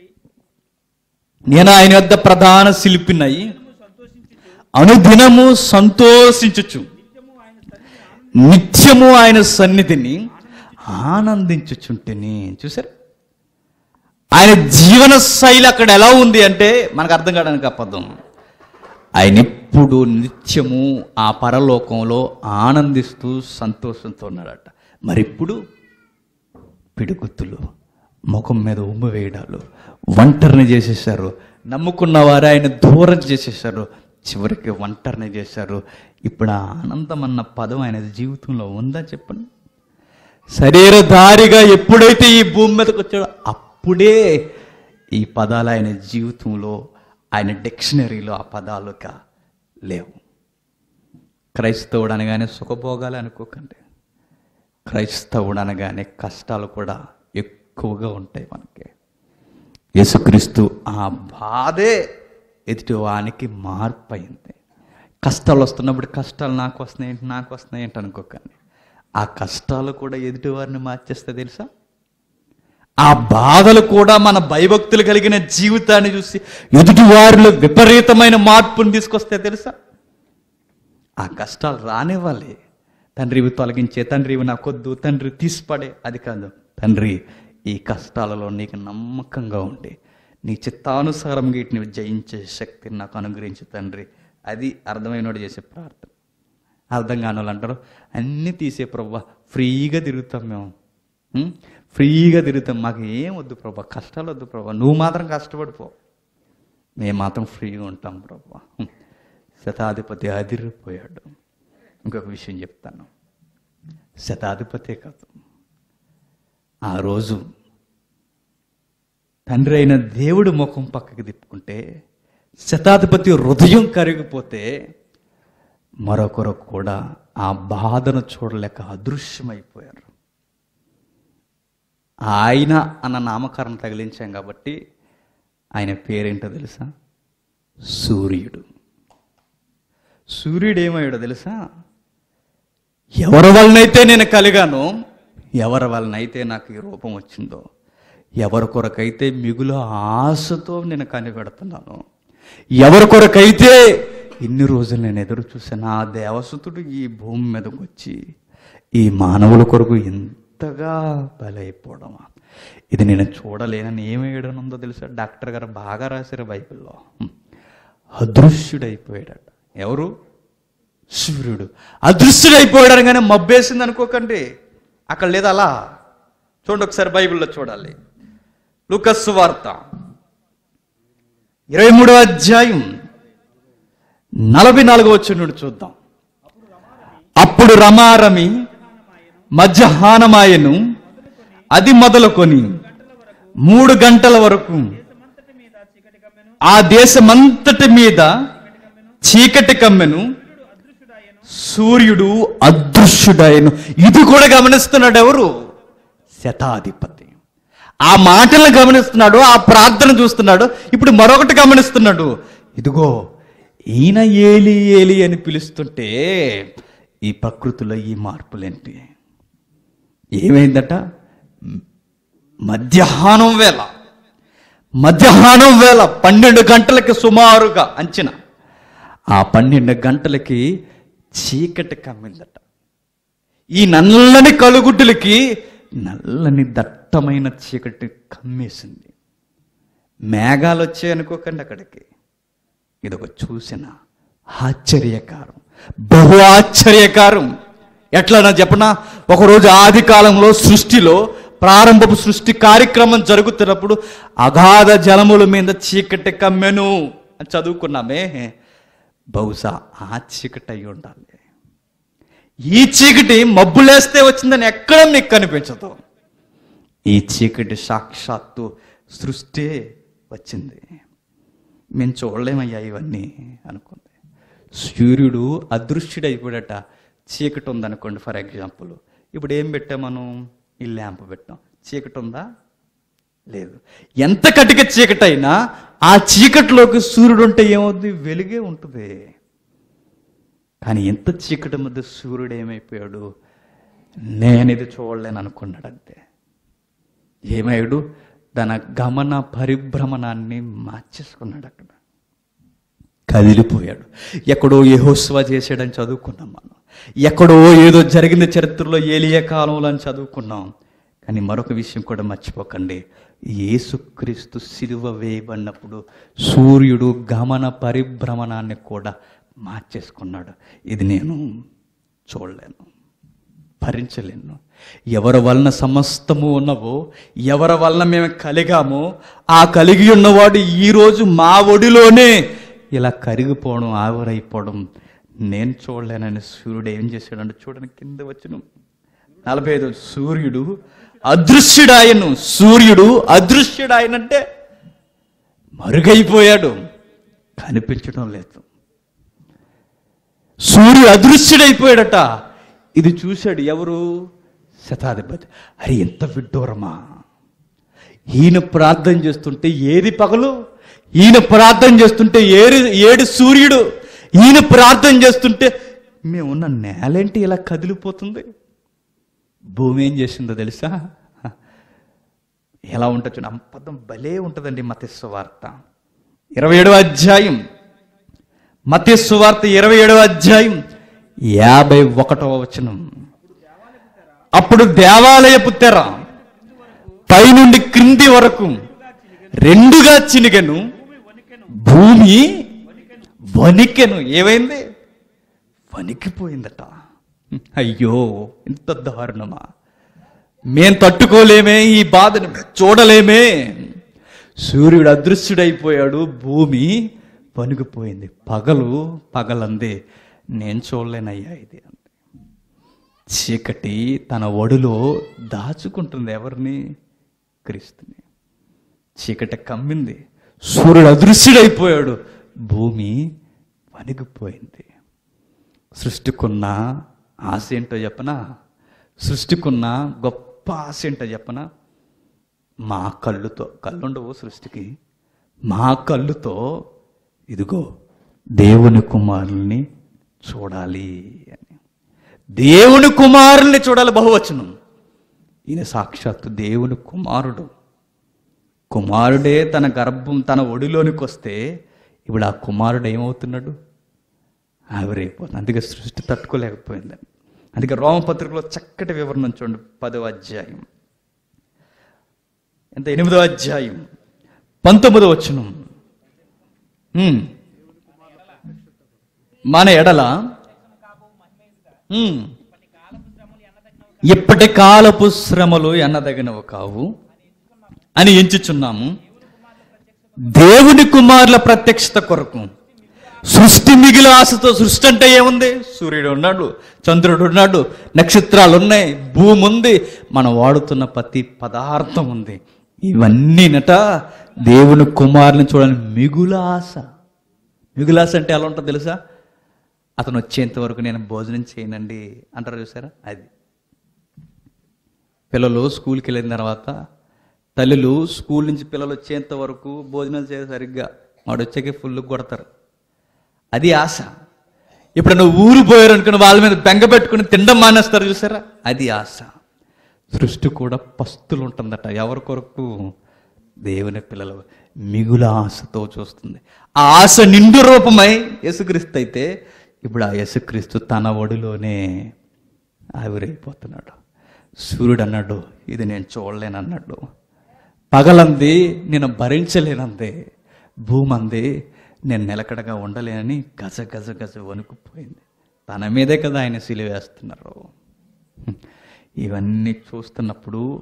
Speaker 1: నేను ఆయన యొద్ద ప్రధాన శిల్పినై
Speaker 2: సంతోషించుచు
Speaker 1: అనుదినము సంతోషించుచు
Speaker 2: నిత్యము ఆయన సన్నిధిని
Speaker 1: నిత్యము ఆయన సన్నిధిని ఆనందించుచుంటిని చూసారు ఆయన జీవన శైలి అక్కడ ఎలా ఉంది అంటే మనకు అర్థం కావడానికి అబద్ధం ఆయన ఎప్పుడు నిత్యము ఆ పరలోకంలో ఆనందిస్తూ సంతోషంతో ఉన్నాడట మరి ఇప్పుడు పిడుగుత్తులు ముఖం మీద ఉమ్ము వేయడాలు ఒంటరిని చేసేసారు నమ్ముకున్న వారు ఆయన దూరం చేసేసారు చివరికి ఒంటరిని చేశారు ఇప్పుడు ఆ ఆనందం అన్న పదం ఆయన జీవితంలో ఉందా చెప్పండి శరీరధారిగా ఎప్పుడైతే ఈ భూమి మీదకి వచ్చాడో అప్పుడే ఈ పదాలు ఆయన జీవితంలో ఆయన డిక్షనరీలో ఆ పదాలుగా లేవు క్రైస్తవుడు అనగానే సుఖభోగాలు అనుకోకండి క్రైస్తవుడు అనగానే కష్టాలు కూడా ఎక్కువగా ఉంటాయి మనకి యేసుక్రీస్తు ఆ బాధే ఎదుటి వానికి మార్పు అయింది కష్టాలు వస్తున్నప్పుడు కష్టాలు నాకు వస్తున్నాయి ఏంటి నాకు వస్తున్నాయి ఏంటి అనుకోకండి ఆ కష్టాలు కూడా ఎదుటి వారిని మార్చేస్తే తెలుసా ఆ బాధలు కూడా మన భయభక్తులు కలిగిన జీవితాన్ని చూసి ఎదుటి వారిలో విపరీతమైన మార్పుని తీసుకొస్తే తెలుసా ఆ కష్టాలు రానివ్వాలి తండ్రి ఇవి తొలగించే తండ్రి ఇవి నాకొద్దు తండ్రి తీసిపడే అది కాదు తండ్రి ఈ కష్టాలలో నీకు నమ్మకంగా ఉండి నీ చిత్తానుసారం వీటిని జయించే శక్తిని నాకు అనుగ్రహించు తండ్రి అది అర్థమైనోడు చేసే ప్రార్థన అర్థం కాని వాళ్ళు అంటారు అన్నీ తీసే ప్రభా ఫ్రీగా తిరుగుతాం మేము ఉం? ఫ్రీగా తిరుగుతాం మాకు ఏం వద్దు ప్రభా కష్టాలు వద్దు ప్రభా నువ్వు మాత్రం కష్టపడిపో మేము మాత్రం ఫ్రీగా ఉంటాం ప్రభా ఉం. శతాధిపతి అదిరిపోయాడు ఇంకొక విషయం చెప్తాను శతాధిపతే కాదు ఆ రోజు తండ్రి అయిన దేవుడి ముఖం పక్కకి తిప్పుకుంటే శతాధిపతి హృదయం కరిగిపోతే మరొకరు కూడా ఆ బాధను చూడలేక అదృశ్యమైపోయారు ఆయన అన్న నామకరణం తగిలించాం కాబట్టి ఆయన పేరేంటో తెలుసా సూర్యుడు సూర్యుడు ఏమయ్యాడో తెలుసా ఎవరి వలనైతే నేను కలిగానో ఎవరి వలనైతే నాకు ఈ రూపం వచ్చిందో ఎవరి కొరకైతే మిగులు ఆశతో నేను కనిపెడుతున్నాను ఎవరి కొరకైతే ఇన్ని రోజులు నేను ఎదురు చూసాను ఆ దేవసుతుడు ఈ భూమి మీదకి వచ్చి ఈ మానవుల కొరకు ఇంతగా బలైపోవడమా ఇది నేను చూడలేనని ఏమేయడం ఉందో తెలుసా డాక్టర్ గారు బాగా రాశారు బైబిల్లో హ్మ్. అదృశ్యుడైపోయాడట ఎవరు సూర్యుడు అదృశ్యుడైపోయాడు అనగానే మబ్బేసింది అనుకోకండి అక్కడ లేదు అలా చూడండి ఒకసారి బైబిల్లో చూడాలి లూకస్సు వార్త ఇరవై మూడో అధ్యాయం నలభై నాలుగో వచ్చిన చూద్దాం అప్పుడు రమారమి మధ్యాహ్నమాయను అది మొదలుకొని మూడు గంటల వరకు
Speaker 2: దేశమంతటి మీద చీకటి కమ్మెను
Speaker 1: ఆ దేశమంతటి మీద చీకటి కమ్మెను
Speaker 2: అదృశ్యుడాయను
Speaker 1: సూర్యుడు అదృశ్యుడైన ఇది కూడా గమనిస్తున్నాడు ఎవరు శతాధిపతి ఆ మాటలను గమనిస్తున్నాడు ఆ ప్రార్థన చూస్తున్నాడు ఇప్పుడు మరొకటి గమనిస్తున్నాడు ఇదిగో ఈయన ఏలి ఏలి అని పిలుస్తుంటే ఈ ప్రకృతిలో ఈ మార్పులేంటి ఏమైందట మధ్యాహ్నం వేళ మధ్యాహ్నం వేళ పన్నెండు గంటలకి సుమారుగా అంచనా ఆ పన్నెండు గంటలకి చీకటి కమ్మిందట ఈ నల్లని కలుగుడ్డులకి నల్లని దట్టమైన చీకటి కమ్మేసింది మేఘాలు వచ్చాయి అనుకోకండి అక్కడికి ఇదొక చూసిన ఆశ్చర్యకారం బహు ఆశ్చర్యకారం ఎట్లా చెప్పనా ఒకరోజు ఆది కాలంలో సృష్టిలో ప్రారంభపు సృష్టి కార్యక్రమం జరుగుతున్నప్పుడు అగాధ జలముల మీద చీకటి కమ్మెను అని చదువుకున్నామే బహుశా ఆ చీకటి అయి ఉండాలి ఈ చీకటి మబ్బులేస్తే వచ్చిందని ఎక్కడ మీకు కనిపించదు ఈ చీకటి సాక్షాత్తు సృష్టి వచ్చింది మేము చూడలేమయ్యా ఇవన్నీ అనుకుంది సూర్యుడు అదృశ్యుడైపోయాడట చీకటి ఉందనుకోండి ఫర్ ఎగ్జాంపుల్ ఇప్పుడు ఏం పెట్టాం మనం ఈ ల్యాంప్ పెట్టాం చీకటి ఉందా లేదు ఎంత కటిక చీకటి అయినా ఆ చీకటిలోకి సూర్యుడు ఉంటే ఏమవుద్ది వెలుగే ఉంటుంది కానీ ఎంత చీకటి మధ్య సూర్యుడు ఏమైపోయాడు నేను ఇది చూడలేను అనుకున్నాడు అంతే ఏమయ్యాడు తన గమన పరిభ్రమణాన్ని మార్చేసుకున్నాడు అక్కడ కదిలిపోయాడు ఎక్కడో యెహోషువ చేశాడని చదువుకున్నాం మనం ఎక్కడో ఏదో జరిగింది చరిత్రలో ఏలియ కాలంలో అని చదువుకున్నాం కానీ మరొక విషయం కూడా మర్చిపోకండి యేసుక్రీస్తు సిలువ వేయబడినప్పుడు సూర్యుడు గమన పరిభ్రమణాన్ని కూడా మార్చేసుకున్నాడు ఇది నేను చూడలేను భరించలేను ఎవరి వలన సమస్తము ఉన్నవో ఎవరి వలన మేము కలిగామో ఆ కలిగి ఉన్నవాడు ఈరోజు మా ఒడిలోనే ఇలా కరిగిపోవడం ఆవిరైపోవడం నేను చూడలేనని సూర్యుడు ఏం చేశాడంటే చూడండి కింద వచ్చిన నలభై ఐదు సూర్యుడు అదృశ్యుడాయను సూర్యుడు అదృశ్యుడాయనంటే మరుగైపోయాడు కనిపించడం లేదు సూర్యుడు అదృశ్యుడైపోయాడట ఇది చూశాడు ఎవరు శతాధిపతి అరే ఎంత విడ్డూరమా ఈయన ప్రార్థన చేస్తుంటే ఏది పగలు ఈయన ప్రార్థన చేస్తుంటే ఏడు ఏడు సూర్యుడు ఈయన ప్రార్థన చేస్తుంటే మేమున్న నేలేంటి ఇలా కదిలిపోతుంది భూమి ఏం చేసిందో తెలుసా ఎలా ఉంటుంది చూడండి ఆ పదం భలే ఉంటుందండి మతస్సు వార్త ఇరవై ఏడవ అధ్యాయం మతస్సు వార్త ఇరవై ఏడవ అధ్యాయం యాభై ఒకటవ వచనం అప్పుడు దేవాలయపు తెర పైనుండి క్రింది వరకు రెండుగా చినిగెను భూమి వణికెను ఏమైంది వణికిపోయిందట అయ్యో ఇంత దారుణమా మేం తట్టుకోలేమే ఈ బాధను చూడలేమే సూర్యుడు అదృశ్యుడైపోయాడు భూమి వణికిపోయింది పగలు పగలంది నేను చూడలేనయ్యా ఇది అంది చీకటి తన ఒడిలో దాచుకుంటుంది ఎవరిని క్రీస్తుని చీకటి కమ్మింది సూర్యుడు అదృశ్యుడైపోయాడు భూమి వణిగిపోయింది సృష్టికున్న ఆశ ఏంటో చెప్పనా సృష్టికున్న గొప్ప ఆశ ఏంటో చెప్పనా మా కళ్ళుతో కళ్ళుండవు సృష్టికి మా కళ్ళుతో ఇదిగో దేవుని కుమారుల్ని చూడాలి అని దేవుని కుమారుల్ని చూడాలి బహువచనం ఈయన సాక్షాత్తు దేవుని కుమారుడు కుమారుడే తన గర్భం తన ఒడిలోనికి వస్తే ఇప్పుడు ఆ కుమారుడు ఏమవుతున్నాడు ఆవిరైపోతుంది అందుకే సృష్టి తట్టుకోలేకపోయిందని అందుకే రోమపత్రికలో చక్కటి వివరణ చూడండి పదవ అధ్యాయం ఎంత ఎనిమిదో అధ్యాయం పంతొమ్మిదో వచ్చును మన ఎడల ఉమ్, ఇప్పటి కాలపు శ్రమలు ఎన్నదగినవి కావు అని ఎంచుచున్నాము దేవుని కుమారుల ప్రత్యక్షత కొరకు సృష్టి మిగిలి ఆశతో సృష్టి అంటే ఏముంది సూర్యుడు ఉన్నాడు చంద్రుడు ఉన్నాడు నక్షత్రాలు ఉన్నాయి భూమి ఉంది మనం వాడుతున్న ప్రతి పదార్థం ఉంది ఇవన్నీనట దేవుని కుమారుని చూడాలని మిగుల ఆశ మిగుల ఆశ అంటే ఎలా ఉంటుందో తెలుసా అతను వచ్చేంత వరకు నేను భోజనం చేయనండి అంటారు చూసారా అది పిల్లలు స్కూల్కి వెళ్ళిన తర్వాత తల్లులు స్కూల్ నుంచి పిల్లలు వచ్చేంత వరకు భోజనాలు చేయ సరిగ్గా వాడు వచ్చాకే ఫుల్ కొడతారు అది ఆశ ఇప్పుడు నువ్వు ఊరు పోయారు అనుకుని వాళ్ళ మీద బెంగ పెట్టుకుని తినడం మానేస్తారు చూసారా అది ఆశ సృష్టి కూడా పస్తులు ఉంటుందట ఎవరి కొరకు దేవుని పిల్లలు మిగుల ఆశతో చూస్తుంది ఆ ఆశ నిండు రూపమై యేసుక్రీస్తు అయితే ఇప్పుడు ఆ యేసుక్రీస్తు తన ఒడిలోనే ఆవిరైపోతున్నాడు సూర్యుడు అన్నాడు ఇది నేను చూడలేను అన్నాడు పగలంది నేను భరించలేనంది భూమి అంది నేను నిలకడగా ఉండలేనని గజ గజ గజ వణుకుపోయింది తన మీదే కదా ఆయన సిలివేస్తున్నారు ఇవన్నీ చూస్తున్నప్పుడు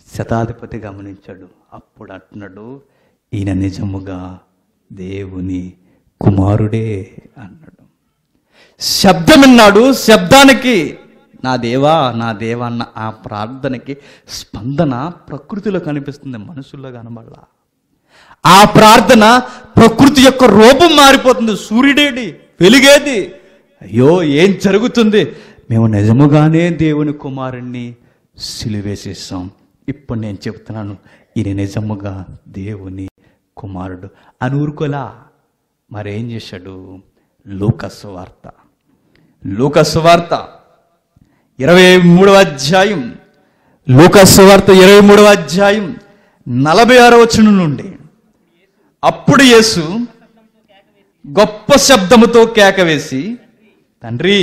Speaker 1: శతాధిపతి గమనించాడు అప్పుడు అంటున్నాడు ఈయన నిజముగా దేవుని కుమారుడే అన్నాడు శబ్దం విన్నాడు శబ్దానికి నా దేవా నా దేవా అన్న ఆ ప్రార్థనకి స్పందన ప్రకృతిలో కనిపిస్తుంది మనుషుల్లో కనబడలా ఆ ప్రార్థన ప్రకృతి యొక్క రూపం మారిపోతుంది సూర్యుడేడి వెలిగేది అయ్యో ఏం జరుగుతుంది మేము నిజముగానే దేవుని కుమారుణ్ణి సిలువేసేసాం ఇప్పుడు నేను చెప్తున్నాను ఈయన నిజముగా దేవుని కుమారుడు అని ఊరుకోలా మరేం చేశాడు లూకస్ వార్త లూకస్ వార్త ఇరవై మూడవ అధ్యాయం లూకస్ వార్త ఇరవై మూడవ అధ్యాయం నలభై ఆరో వచనం నుండి అప్పుడు యేసు గొప్ప శబ్దముతో కేకవేసి తండ్రి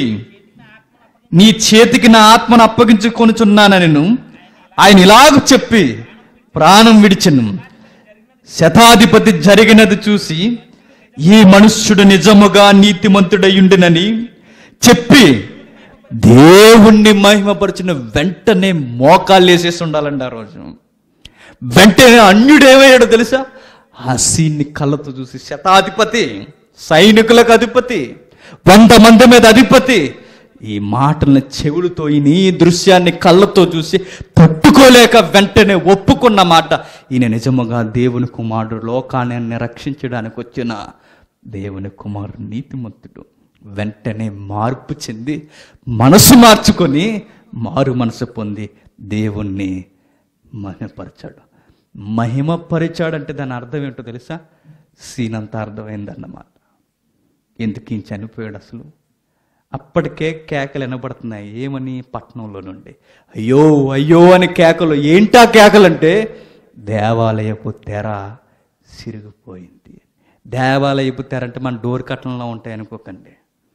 Speaker 1: నీ చేతికి నా ఆత్మను అప్పగించుకొనుచున్నాను నేను ఆయన ఇలాగ చెప్పి ప్రాణం విడిచెను శతాధిపతి జరిగినది చూసి ఈ మనుష్యుడు నిజముగా నీతిమంతుడయుండినని చెప్పి దేవుణ్ణి మహిమపరిచిన వెంటనే మోకాళ్ళు వేసేసి ఉండాలండి ఆ రోజు వెంటనే అన్యుడు ఏమయ్యాడో తెలుసా ఆ సీన్ని కళ్ళతో చూసి శతాధిపతి సైనికులకు అధిపతి వంద మంది మీద అధిపతి ఈ మాటలను చెవులతో ఈయన ఈ దృశ్యాన్ని కళ్ళతో చూసి తట్టుకోలేక వెంటనే ఒప్పుకున్న మాట ఈయన నిజముగా దేవుని కుమారుడు లోకాన్ని రక్షించడానికి వచ్చిన దేవుని కుమారుడు నీతిమంతుడు వెంటనే మార్పు చెంది మనసు మార్చుకొని మారు మనసు పొంది దేవుణ్ణి మహిమపరిచాడు మహిమపరిచాడంటే దాని అర్థం ఏంటో తెలుసా సీనంత అర్థమైందన్నమాట ఎందుకు ఈయన చనిపోయాడు అసలు అప్పటికే కేకలు వినబడుతున్నాయి ఏమని పట్టణంలో నుండి అయ్యో అయ్యో అని కేకలు ఏంటా కేకలంటే దేవాలయపు తెర సిరిగిపోయింది దేవాలయపు తెర అంటే మన డోర్ కట్టంలో ఉంటాయి అనుకోకండి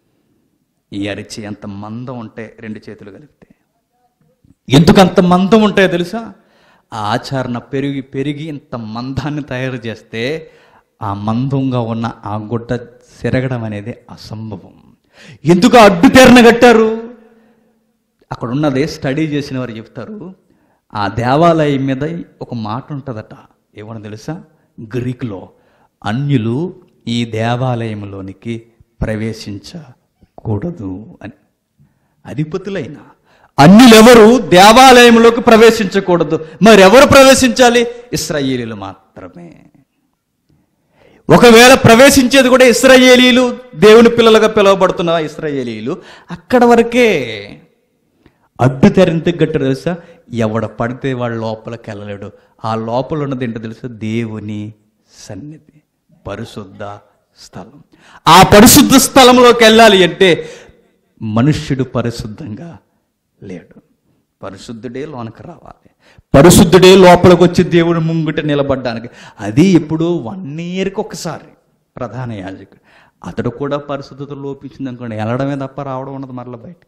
Speaker 1: ఈ అరిచి ఎంత మందం ఉంటాయి రెండు చేతులు కలిపితే ఎందుకు అంత మందం ఉంటాయో తెలుసా ఆ ఆచరణ పెరిగి పెరిగి ఇంత మందాన్ని తయారు చేస్తే ఆ మందంగా ఉన్న ఆ గుడ్డ సిరగడం అనేది అసంభవం ఎందుకు ఆ అడ్డు తెరన కట్టారు అక్కడ ఉన్నదే స్టడీ చేసిన వారు చెప్తారు ఆ దేవాలయం మీద ఒక మాట ఉంటుందట ఏమన్నా తెలుసా గ్రీకులో అన్యులు ఈ దేవాలయంలోనికి ప్రవేశించకూడదు అని అధిపతులైన అన్యులెవరు దేవాలయంలోకి ప్రవేశించకూడదు మరి ఎవరు ప్రవేశించాలి ఇస్రాయేలీలు మాత్రమే ఒకవేళ ప్రవేశించేది కూడా ఇస్రాయేలీలు దేవుని పిల్లలుగా పిలువబడుతున్న ఇస్రాయేలీలు అక్కడ వరకే అడ్డు తెరంత గట్టు తెలుసా ఎవడ పడితే వాడు లోపలికి వెళ్ళలేడు ఆ లోపల ఉన్నది ఏంటో తెలుసా దేవుని సన్నిధి పరిశుద్ధ స్థలం ఆ పరిశుద్ధ స్థలంలోకి వెళ్ళాలి అంటే మనుష్యుడు పరిశుద్ధంగా లేడు పరిశుద్ధుడే లోనకి రావాలి పరిశుద్ధుడే లోపలికి వచ్చి దేవుడు ముంగిట నిలబడ్డానికి అది ఇప్పుడు వన్ ఇయర్కి ఒకసారి ప్రధాన యాజకుడు అతడు కూడా పరిశుద్ధత లోపించింది అనుకోండి వెళ్ళడమే తప్ప రావడం ఉన్నది మరలా బయటికి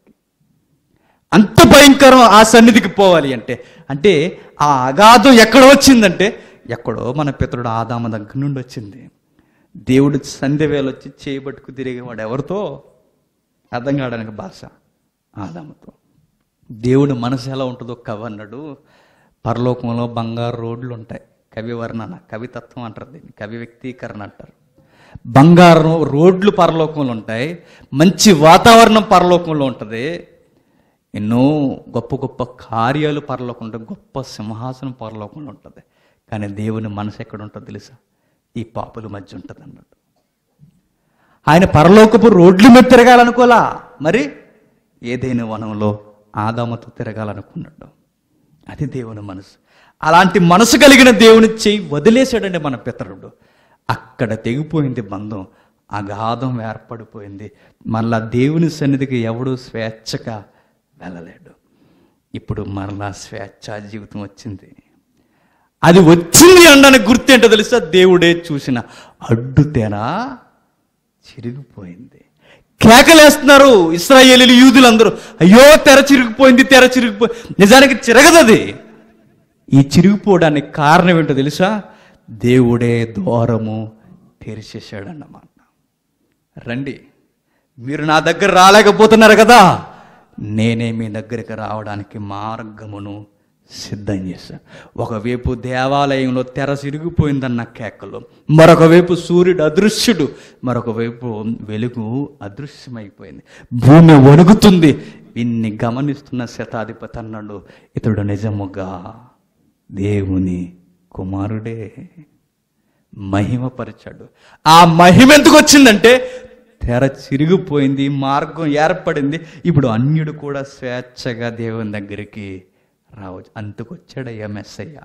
Speaker 1: అంత భయంకరం ఆ సన్నిధికి పోవాలి అంటే అంటే ఆ అగాధం ఎక్కడ వచ్చిందంటే ఎక్కడో మన పితరుడు ఆదామ దగ్గర నుండి వచ్చింది దేవుడు సంధ్య వేళ వచ్చి చేయబట్టుకు తిరిగేవాడు ఎవరితో అర్థం కావడానికి భాష ఆదాముతో దేవుడి మనసు ఎలా ఉంటుందో కవి అన్నాడు పరలోకంలో బంగారు రోడ్లు ఉంటాయి కవి వర్ణన కవితత్వం అంటారు దీన్ని కవి వ్యక్తీకరణ అంటారు బంగారం రోడ్లు పరలోకంలో ఉంటాయి మంచి వాతావరణం పరలోకంలో ఉంటుంది ఎన్నో గొప్ప గొప్ప కార్యాలు పరలోకం ఉంటాయి గొప్ప సింహాసనం పరలోకంలో ఉంటుంది కానీ దేవుని మనసు ఎక్కడ ఉంటుందో తెలుసా ఈ పాపుల మధ్య ఉంటుంది అన్నాడు ఆయన పరలోకపు రోడ్ల మీద తిరగాలనుకోలా మరి ఏదైనా వనంలో ఆదామతో తిరగాలనుకున్నాడు అది దేవుని మనసు అలాంటి మనసు కలిగిన దేవుని చెయ్యి వదిలేశాడండి మన పితరుడు అక్కడ తెగిపోయింది బంధం అగాధం ఏర్పడిపోయింది మళ్ళా దేవుని సన్నిధికి ఎవడు స్వేచ్ఛగా వెళ్ళలేడు ఇప్పుడు మరలా స్వేచ్ఛ జీవితం వచ్చింది అది వచ్చింది అనడానికి గుర్తు ఏంటో తెలుసా దేవుడే చూసిన అడ్డు తెర చిరిగిపోయింది కేకలేస్తున్నారు ఇస్రాయేలీలు యూదులందరూ అయ్యో తెర చిరిగిపోయింది తెర చిరిగిపోయి నిజానికి చిరగదది ఈ చిరిగిపోవడానికి కారణం ఏంటో తెలుసా దేవుడే ద్వారము తెరిచేశాడన్నమాట రండి మీరు నా దగ్గర రాలేకపోతున్నారు కదా నేనే మీ దగ్గరికి రావడానికి మార్గమును సిద్ధం చేశాడు ఒకవైపు దేవాలయంలో తెర సిరిగిపోయిందన్న కేకలు మరొక వైపు సూర్యుడు అదృశ్యుడు మరొక వైపు వెలుగు అదృశ్యమైపోయింది భూమి వణుకుతుంది ఇన్ని గమనిస్తున్న శతాధిపతి అన్నాడు ఇతడు నిజముగా దేవుని కుమారుడే మహిమపరిచాడు ఆ మహిమ ఎందుకు వచ్చిందంటే తెర చిరిగిపోయింది మార్గం ఏర్పడింది ఇప్పుడు అన్యుడు కూడా స్వేచ్ఛగా దేవుని దగ్గరికి రావచ్చు అందుకొచ్చాడయ్యా మెస్సయ్య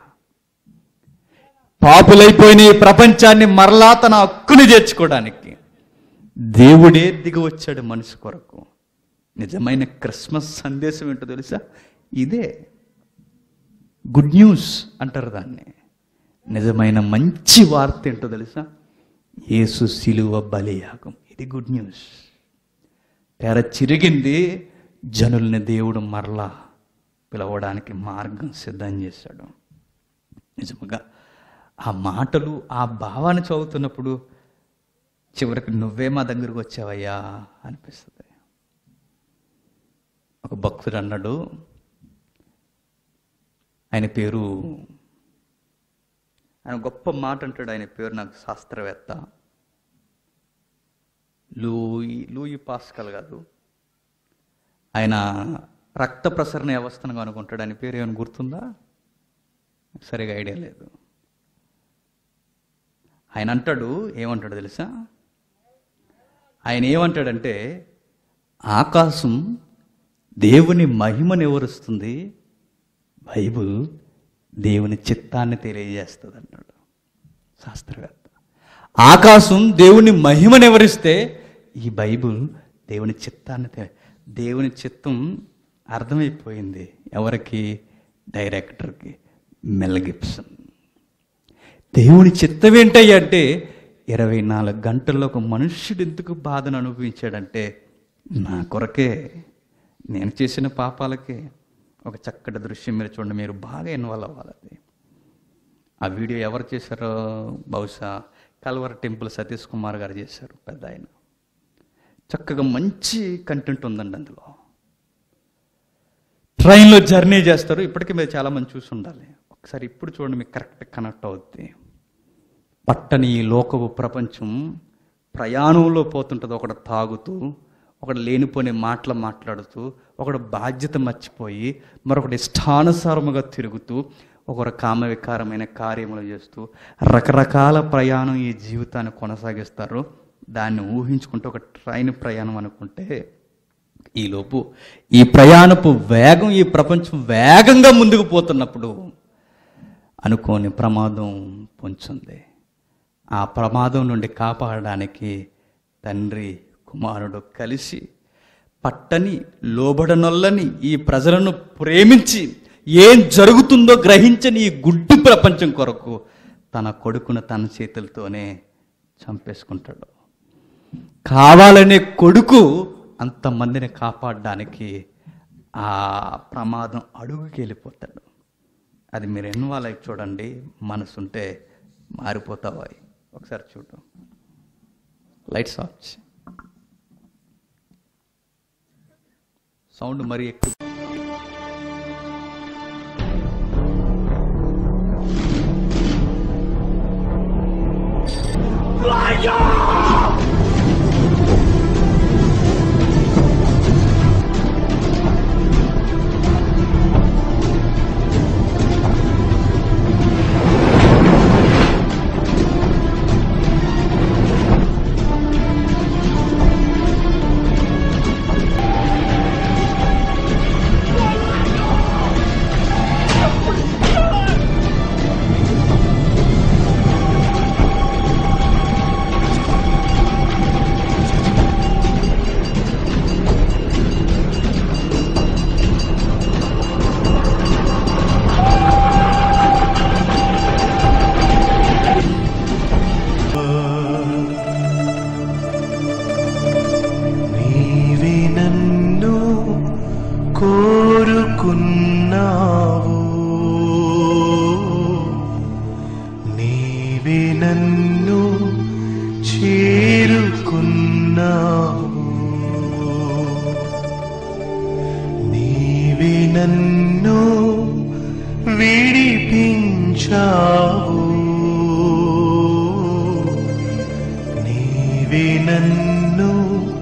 Speaker 1: పాపులైపోయిన ఈ ప్రపంచాన్ని మరలా తన హక్కుని చేర్చుకోవడానికి దేవుడే దిగి వచ్చాడు మనిషి కొరకు నిజమైన క్రిస్మస్ సందేశం ఏంటో తెలుసా ఇదే గుడ్ న్యూస్ అంటారు దాన్ని నిజమైన మంచి వార్త ఏంటో తెలుసా యేసు సిలువ బలియాగం ఇది గుడ్ న్యూస్ తెర చిరిగింది జనుల్ని దేవుడు మరలా పిలవడానికి మార్గం సిద్ధం చేశాడు నిజముగా ఆ మాటలు ఆ భావాన్ని చదువుతున్నప్పుడు చివరికి నువ్వే మా దగ్గరకు వచ్చావయ్యా అనిపిస్తుంది ఒక భక్తుడు అన్నాడు ఆయన పేరు ఆయన గొప్ప మాట అంటాడు ఆయన పేరు నాకు శాస్త్రవేత్త లూయి లూయి పాస్కల్ కాదు ఆయన రక్త ప్రసరణ వ్యవస్థను అనుకుంటాడు ఆయన పేరు ఏమైనా గుర్తుందా సరిగా ఐడియా లేదు ఆయన అంటాడు ఏమంటాడు తెలుసా ఆయన ఏమంటాడంటే ఆకాశం దేవుని మహిమను వివరిస్తుంది బైబుల్ దేవుని చిత్తాన్ని తెలియజేస్తుంది అన్నాడు శాస్త్రవేత్త ఆకాశం దేవుని మహిమను వివరిస్తే ఈ బైబుల్ దేవుని చిత్తాన్ని తె- దేవుని చిత్తం అర్థమైపోయింది ఎవరికి డైరెక్టర్కి మెల్ గిబ్సన్ దేవుని చిత్తం ఏంటయ్యా అంటే ఇరవై నాలుగు గంటల్లో ఒక మనుష్యుడు ఎందుకు బాధను అనుభవించాడంటే నా కొరకే నేను చేసిన పాపాలకే ఒక చక్కటి దృశ్యం మీరు చూడండి మీరు బాగా ఇన్వాల్వ్ అవ్వాలి అది ఆ వీడియో ఎవరు చేశారో బహుశా కల్వర్ టెంపుల్ సతీష్ కుమార్ గారు చేశారు పెద్ద ఆయన చక్కగా మంచి కంటెంట్ ఉందండి అందులో ట్రైన్లో జర్నీ చేస్తారు ఇప్పటికీ మీరు చాలామంది చూసి ఉండాలి ఒకసారి ఇప్పుడు చూడండి మీకు కరెక్ట్ కనెక్ట్ అవుద్ది పట్టని ఈ లోకపు ప్రపంచం ప్రయాణంలో పోతుంటుంది ఒకడు తాగుతూ ఒకడు లేనిపోని మాటలు మాట్లాడుతూ ఒకడు బాధ్యత మర్చిపోయి మరొకటి ఇష్టానుసారముగా తిరుగుతూ ఒకరు కామవికారమైన కార్యములు చేస్తూ రకరకాల ప్రయాణం ఈ జీవితాన్ని కొనసాగిస్తారు దాన్ని ఊహించుకుంటూ ఒక ట్రైన్ ప్రయాణం అనుకుంటే ఈలోపు ఈ ప్రయాణపు వేగం ఈ ప్రపంచం వేగంగా ముందుకు పోతున్నప్పుడు అనుకోని ప్రమాదం పొంచుంది ఆ ప్రమాదం నుండి కాపాడడానికి తండ్రి కుమారుడు కలిసి పట్టని లోబడనొల్లని ఈ ప్రజలను ప్రేమించి ఏం జరుగుతుందో గ్రహించని ఈ గుడ్డి ప్రపంచం కొరకు తన కొడుకును తన చేతులతోనే చంపేసుకుంటాడు కావాలనే కొడుకు అంతమందిని కాపాడడానికి ఆ ప్రమాదం అడుగుకి వెళ్ళిపోతాడు అది మీరు ఎన్వాల్ అయి చూడండి మనసుంటే మారిపోతావా ఒకసారి చూడు లైట్స్ ఆఫ్ సౌండ్ మరీ ఎక్కువ
Speaker 3: నీవే నన్ను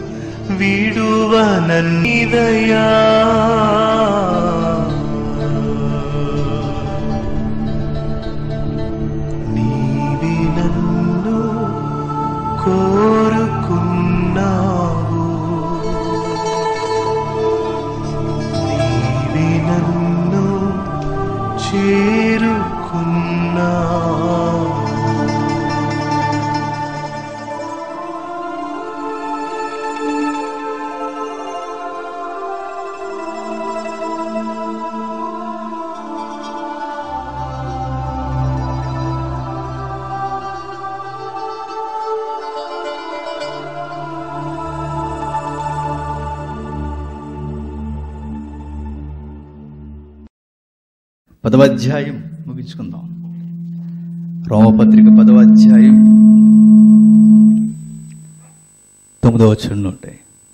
Speaker 3: విడువనన్నిదయా నీవే నన్ను కోరుకున్నావు నీవే నన్ను చేరుకున్నావు
Speaker 1: పదవ అధ్యాయం ముగించుకుందాం రోమపత్రిక పదవ అధ్యాయం తొమ్మిదవ వచనం నుండి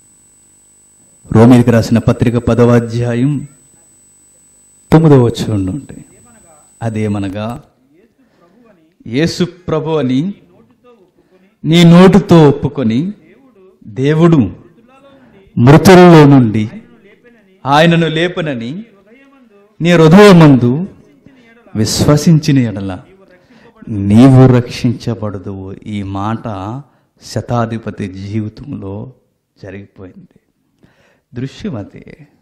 Speaker 1: రోమిలికి రాసిన పత్రిక పదవ అధ్యాయం తొమ్మిదవ వచనం నుండి అదేమనగా యేసు ప్రభు అని నీ నోటుతో ఒప్పుకొని దేవుడు మృతుల్లో నుండి ఆయనను లేపనని నీ హృదయమందు విశ్వసించిన ఎడల నీవు రక్షించబడదు ఈ మాట శతాధిపతి జీవితంలో జరిగిపోయింది దృశ్యం అది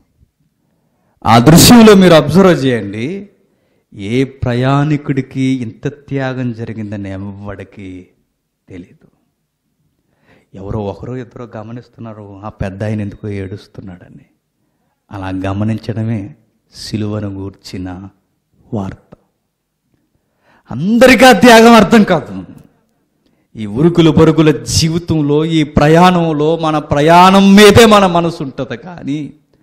Speaker 1: ఆ దృశ్యంలో మీరు అబ్జర్వ్ చేయండి ఏ ప్రయాణికుడికి ఇంత త్యాగం జరిగిందని ఎవ్వడికి తెలీదు ఎవరో ఒకరో ఇద్దరో గమనిస్తున్నారు ఆ పెద్ద ఆయన ఎందుకో ఏడుస్తున్నాడని అలా గమనించడమే సిలువను గూర్చిన వార్త అందరికీ ఆ త్యాగం అర్థం కాదు ఈ ఉరుకులు పరుగుల జీవితంలో ఈ ప్రయాణంలో మన ప్రయాణం మీదే మన మనసు ఉంటుంది కానీ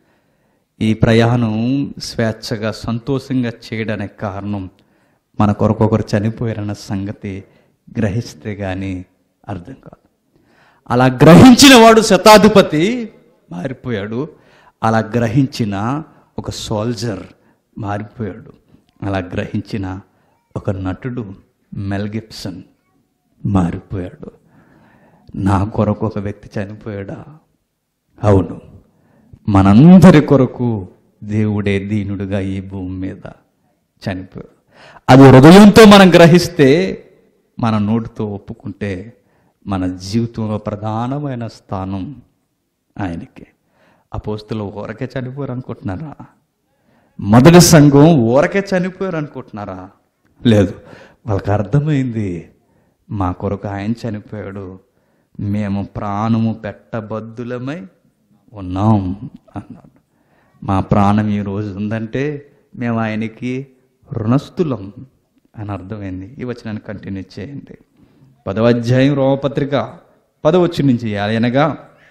Speaker 1: ఈ ప్రయాణం స్వేచ్ఛగా సంతోషంగా చేయడానికి కారణం మన కొరకొకరు చనిపోయారన్న సంగతి గ్రహిస్తే కానీ అర్థం కాదు అలా గ్రహించిన వాడు శతాధిపతి మారిపోయాడు అలా గ్రహించిన ఒక సోల్జర్ మారిపోయాడు అలా గ్రహించిన ఒక నటుడు మెల్ గిబ్సన్ మారిపోయాడు నా కొరకు ఒక వ్యక్తి చనిపోయాడా అవును మనందరి కొరకు దేవుడే దీనుడుగా ఈ భూమి మీద చనిపోయాడు అది హృదయంతో మనం గ్రహిస్తే మన నోటితో ఒప్పుకుంటే మన జీవితంలో ప్రధానమైన స్థానం ఆయనకి అపోస్తులు ఊరకే చనిపోయారు అనుకుంటున్నారా మొదటి సంఘం ఊరకే చనిపోయారు అనుకుంటున్నారా లేదు వాళ్ళకి అర్థమైంది మా కొరకు ఆయన చనిపోయాడు మేము ప్రాణము పెట్టబద్దులమై ఉన్నాం అన్నాడు మా ప్రాణం ఈ రోజు ఉందంటే మేము ఆయనకి రుణస్థులం అని అర్థమైంది ఈ వచనాన్ని కంటిన్యూ చేయండి పదవ అధ్యాయం రోమపత్రిక పదవచ్చు నుంచి అనగా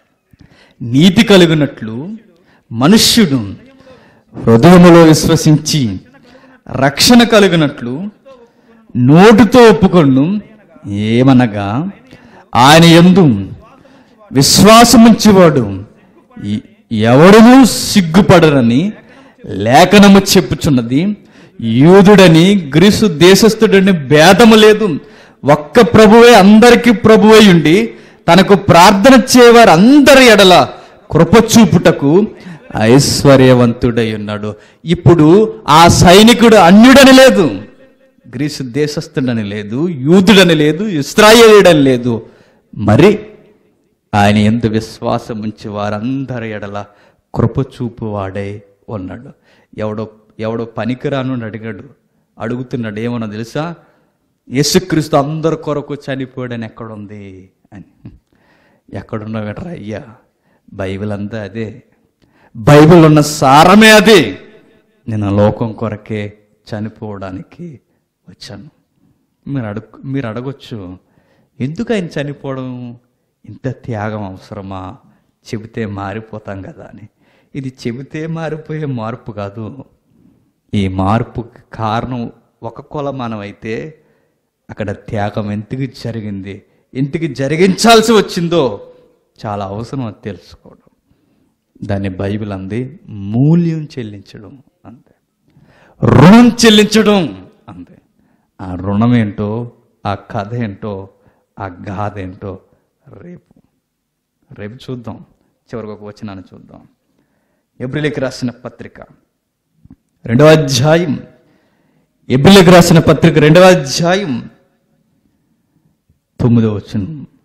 Speaker 1: నీతి కలిగినట్లు మనుష్యుడు హృదయములో విశ్వసించి రక్షణ కలిగినట్లు నోటితో ఒప్పుకొండు ఏమనగా ఆయన ఎందు విశ్వాసముంచేవాడు ఎ- ఎవడునూ సిగ్గుపడరని లేఖనము చెప్పుచున్నది యూదుడని గ్రీసు దేశస్థుడని భేదము లేదు ఒక్క ప్రభువే అందరికీ ప్రభువై ఉండి తనకు ప్రార్థన చేయవారు అందరి ఎడల కృపచూపుటకు ఐశ్వర్యవంతుడై ఉన్నాడు ఇప్పుడు ఆ సైనికుడు అన్యుడని లేదు గ్రీసు దేశస్థుడని లేదు యూదుడని లేదు ఇస్రాయేలుడని లేదు మరి ఆయన ఎంత విశ్వాసం ఉంచి వారందరి ఎడల కృపచూపు వాడే ఉన్నాడు ఎవడో ఎవడో పనికిరాను అని అడిగాడు అడుగుతున్నాడు ఏమన్నా తెలుసా యేసుక్రీస్తు అందరి కొరకు చనిపోయాడని ఎక్కడుంది అని ఎక్కడున్నావేట్రా అయ్యా బైబిల్ అంతా అదే బైబిల్ ఉన్న సారమే అదే నేను లోకం కొరకే చనిపోవడానికి వచ్చాను మీరు అడుగు మీరు అడగొచ్చు ఎందుకు ఆయన చనిపోవడం ఇంత త్యాగం అవసరమా చెబితే మారిపోతాం కదా అని ఇది చెబితే మారిపోయే మార్పు కాదు ఈ మార్పుకి కారణం ఒక కొలమానం అయితే అక్కడ త్యాగం ఎందుకు జరిగింది ఎందుకు జరిగించాల్సి వచ్చిందో చాలా అవసరం అది తెలుసుకోవడం దాన్ని బైబిల్ అంది మూల్యం చెల్లించడం అంతే రుణం చెల్లించడం అంతే ఆ రుణం ఏంటో ఆ కథ ఏంటో ఆ గాథ ఏంటో రేపు రేపు చూద్దాం చివరికి ఒక వచనాన్ని చూద్దాం ఎబ్రిలికి రాసిన పత్రిక రెండవ అధ్యాయం ఎబ్రిలికి రాసిన పత్రిక రెండవ అధ్యాయం తొమ్మిదవ వచనం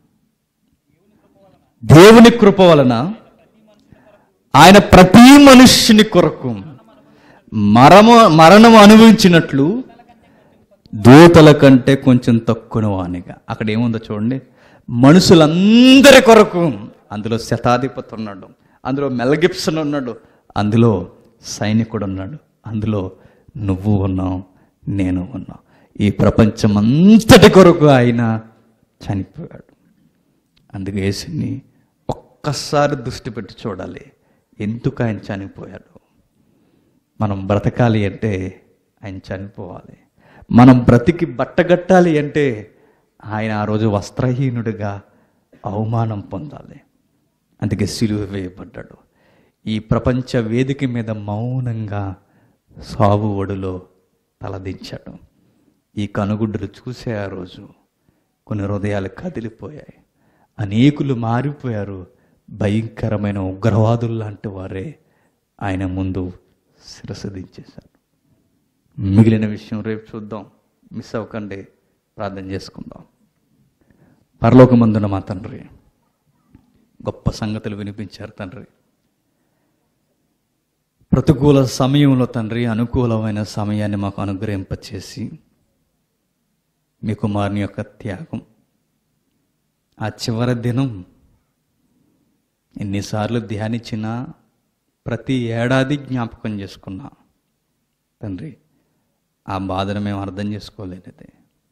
Speaker 1: దేవుని కృప వలన ఆయన ప్రతి మనుష్యుని కొరకు మరము మరణం అనుభవించినట్లు దూతల కంటే కొంచెం తక్కువ వానిగా అక్కడ ఏముందో చూడండి మనుషులందరి కొరకు అందులో శతాధిపతి ఉన్నాడు అందులో మెల్గిప్సన్ ఉన్నాడు అందులో సైనికుడు ఉన్నాడు అందులో నువ్వు ఉన్నావు నేను ఉన్నావు ఈ ప్రపంచం అంతటి కొరకు ఆయన చనిపోయాడు అందుకే యేసుని ఒక్కసారి దృష్టి పెట్టి చూడాలి ఎందుకు ఆయన చనిపోయాడు మనం బ్రతకాలి అంటే ఆయన చనిపోవాలి మనం బ్రతికి బట్టగట్టాలి అంటే ఆయన ఆ రోజు వస్త్రహీనుడిగా అవమానం పొందాలి అందుకే సిలువ వేయబడ్డాడు ఈ ప్రపంచ వేదిక మీద మౌనంగా సాగు ఒడిలో తలదించాడు ఈ కనుగుడ్డులు చూసే ఆ రోజు కొన్ని హృదయాలు కదిలిపోయాయి అనేకులు మారిపోయారు భయంకరమైన ఉగ్రవాదులు లాంటి వారే ఆయన ముందు శిరస్సు దించేశారు మిగిలిన విషయం రేపు చూద్దాం మిస్ అవ్వకండి ప్రార్థన చేసుకుందాం పరలోకమందున మా తండ్రి గొప్ప సంగతులు వినిపించారు తండ్రి ప్రతికూల సమయంలో తండ్రి అనుకూలమైన సమయాన్ని మాకు అనుగ్రహింపచేసి మీ కుమారుని యొక్క త్యాగం ఆ చివరి దినం ఎన్నిసార్లు ధ్యానించినా ప్రతి ఏడాది జ్ఞాపకం చేసుకున్నా తండ్రి ఆ బాధను మేము అర్థం చేసుకోలేనిదే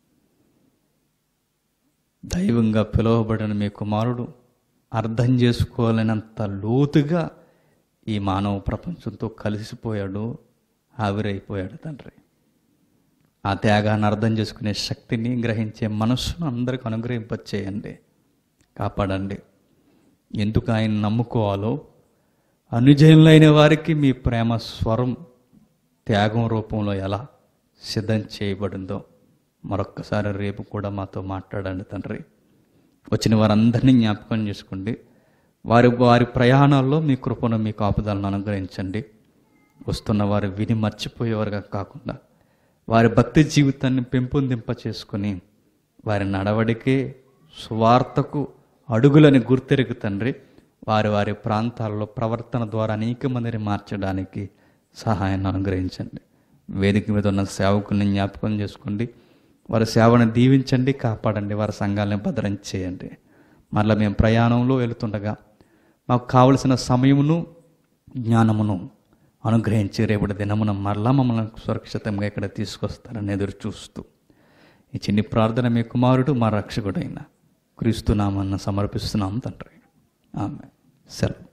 Speaker 1: దైవంగా పిలువబడిన మీ కుమారుడు అర్థం చేసుకోలేనంత లోతుగా ఈ మానవ ప్రపంచంతో కలిసిపోయాడు ఆవిరైపోయాడు తండ్రి ఆ త్యాగాన్ని అర్థం చేసుకునే శక్తిని గ్రహించే మనస్సును అందరికి అనుగ్రహింపచేయండి కాపాడండి ఎందుకు ఆయన నమ్ముకోవాలో అనుజనులైన వారికి మీ ప్రేమ స్వరం త్యాగం రూపంలో ఎలా సిద్ధం చేయబడిందో మరొక్కసారి రేపు కూడా మాతో మాట్లాడండి తండ్రి వచ్చిన వారందరినీ జ్ఞాపకం చేసుకోండి వారి వారి ప్రయాణాల్లో మీ కృపను మీ కాపుదలను అనుగ్రహించండి వస్తున్న వారు విని మర్చిపోయేవారుగా కాకుండా వారి భక్తి జీవితాన్ని పెంపొందింప చేసుకుని వారి నడవడికే సువార్తకు అడుగులని గుర్తెరుగు తండ్రి వారి వారి ప్రాంతాల్లో ప్రవర్తన ద్వారా అనేక మందిని మార్చడానికి సహాయాన్ని అనుగ్రహించండి వేదిక మీద ఉన్న సేవకుల్ని జ్ఞాపకం చేసుకోండి వారి సేవను దీవించండి కాపాడండి వారి సంఘాలను భద్రం చేయండి మరలా మేము ప్రయాణంలో వెళుతుండగా మాకు కావలసిన సమయమును జ్ఞానమును అనుగ్రహించి రేపటి దినమున మరలా మమ్మల్ని సురక్షితంగా ఇక్కడ తీసుకొస్తారని ఎదురు చూస్తూ ఈ చిన్ని ప్రార్థన మీ కుమారుడు మా రక్షకుడైన క్రీస్తునామన్న సమర్పిస్తున్నాం తండ్రి ఆమె సెలవు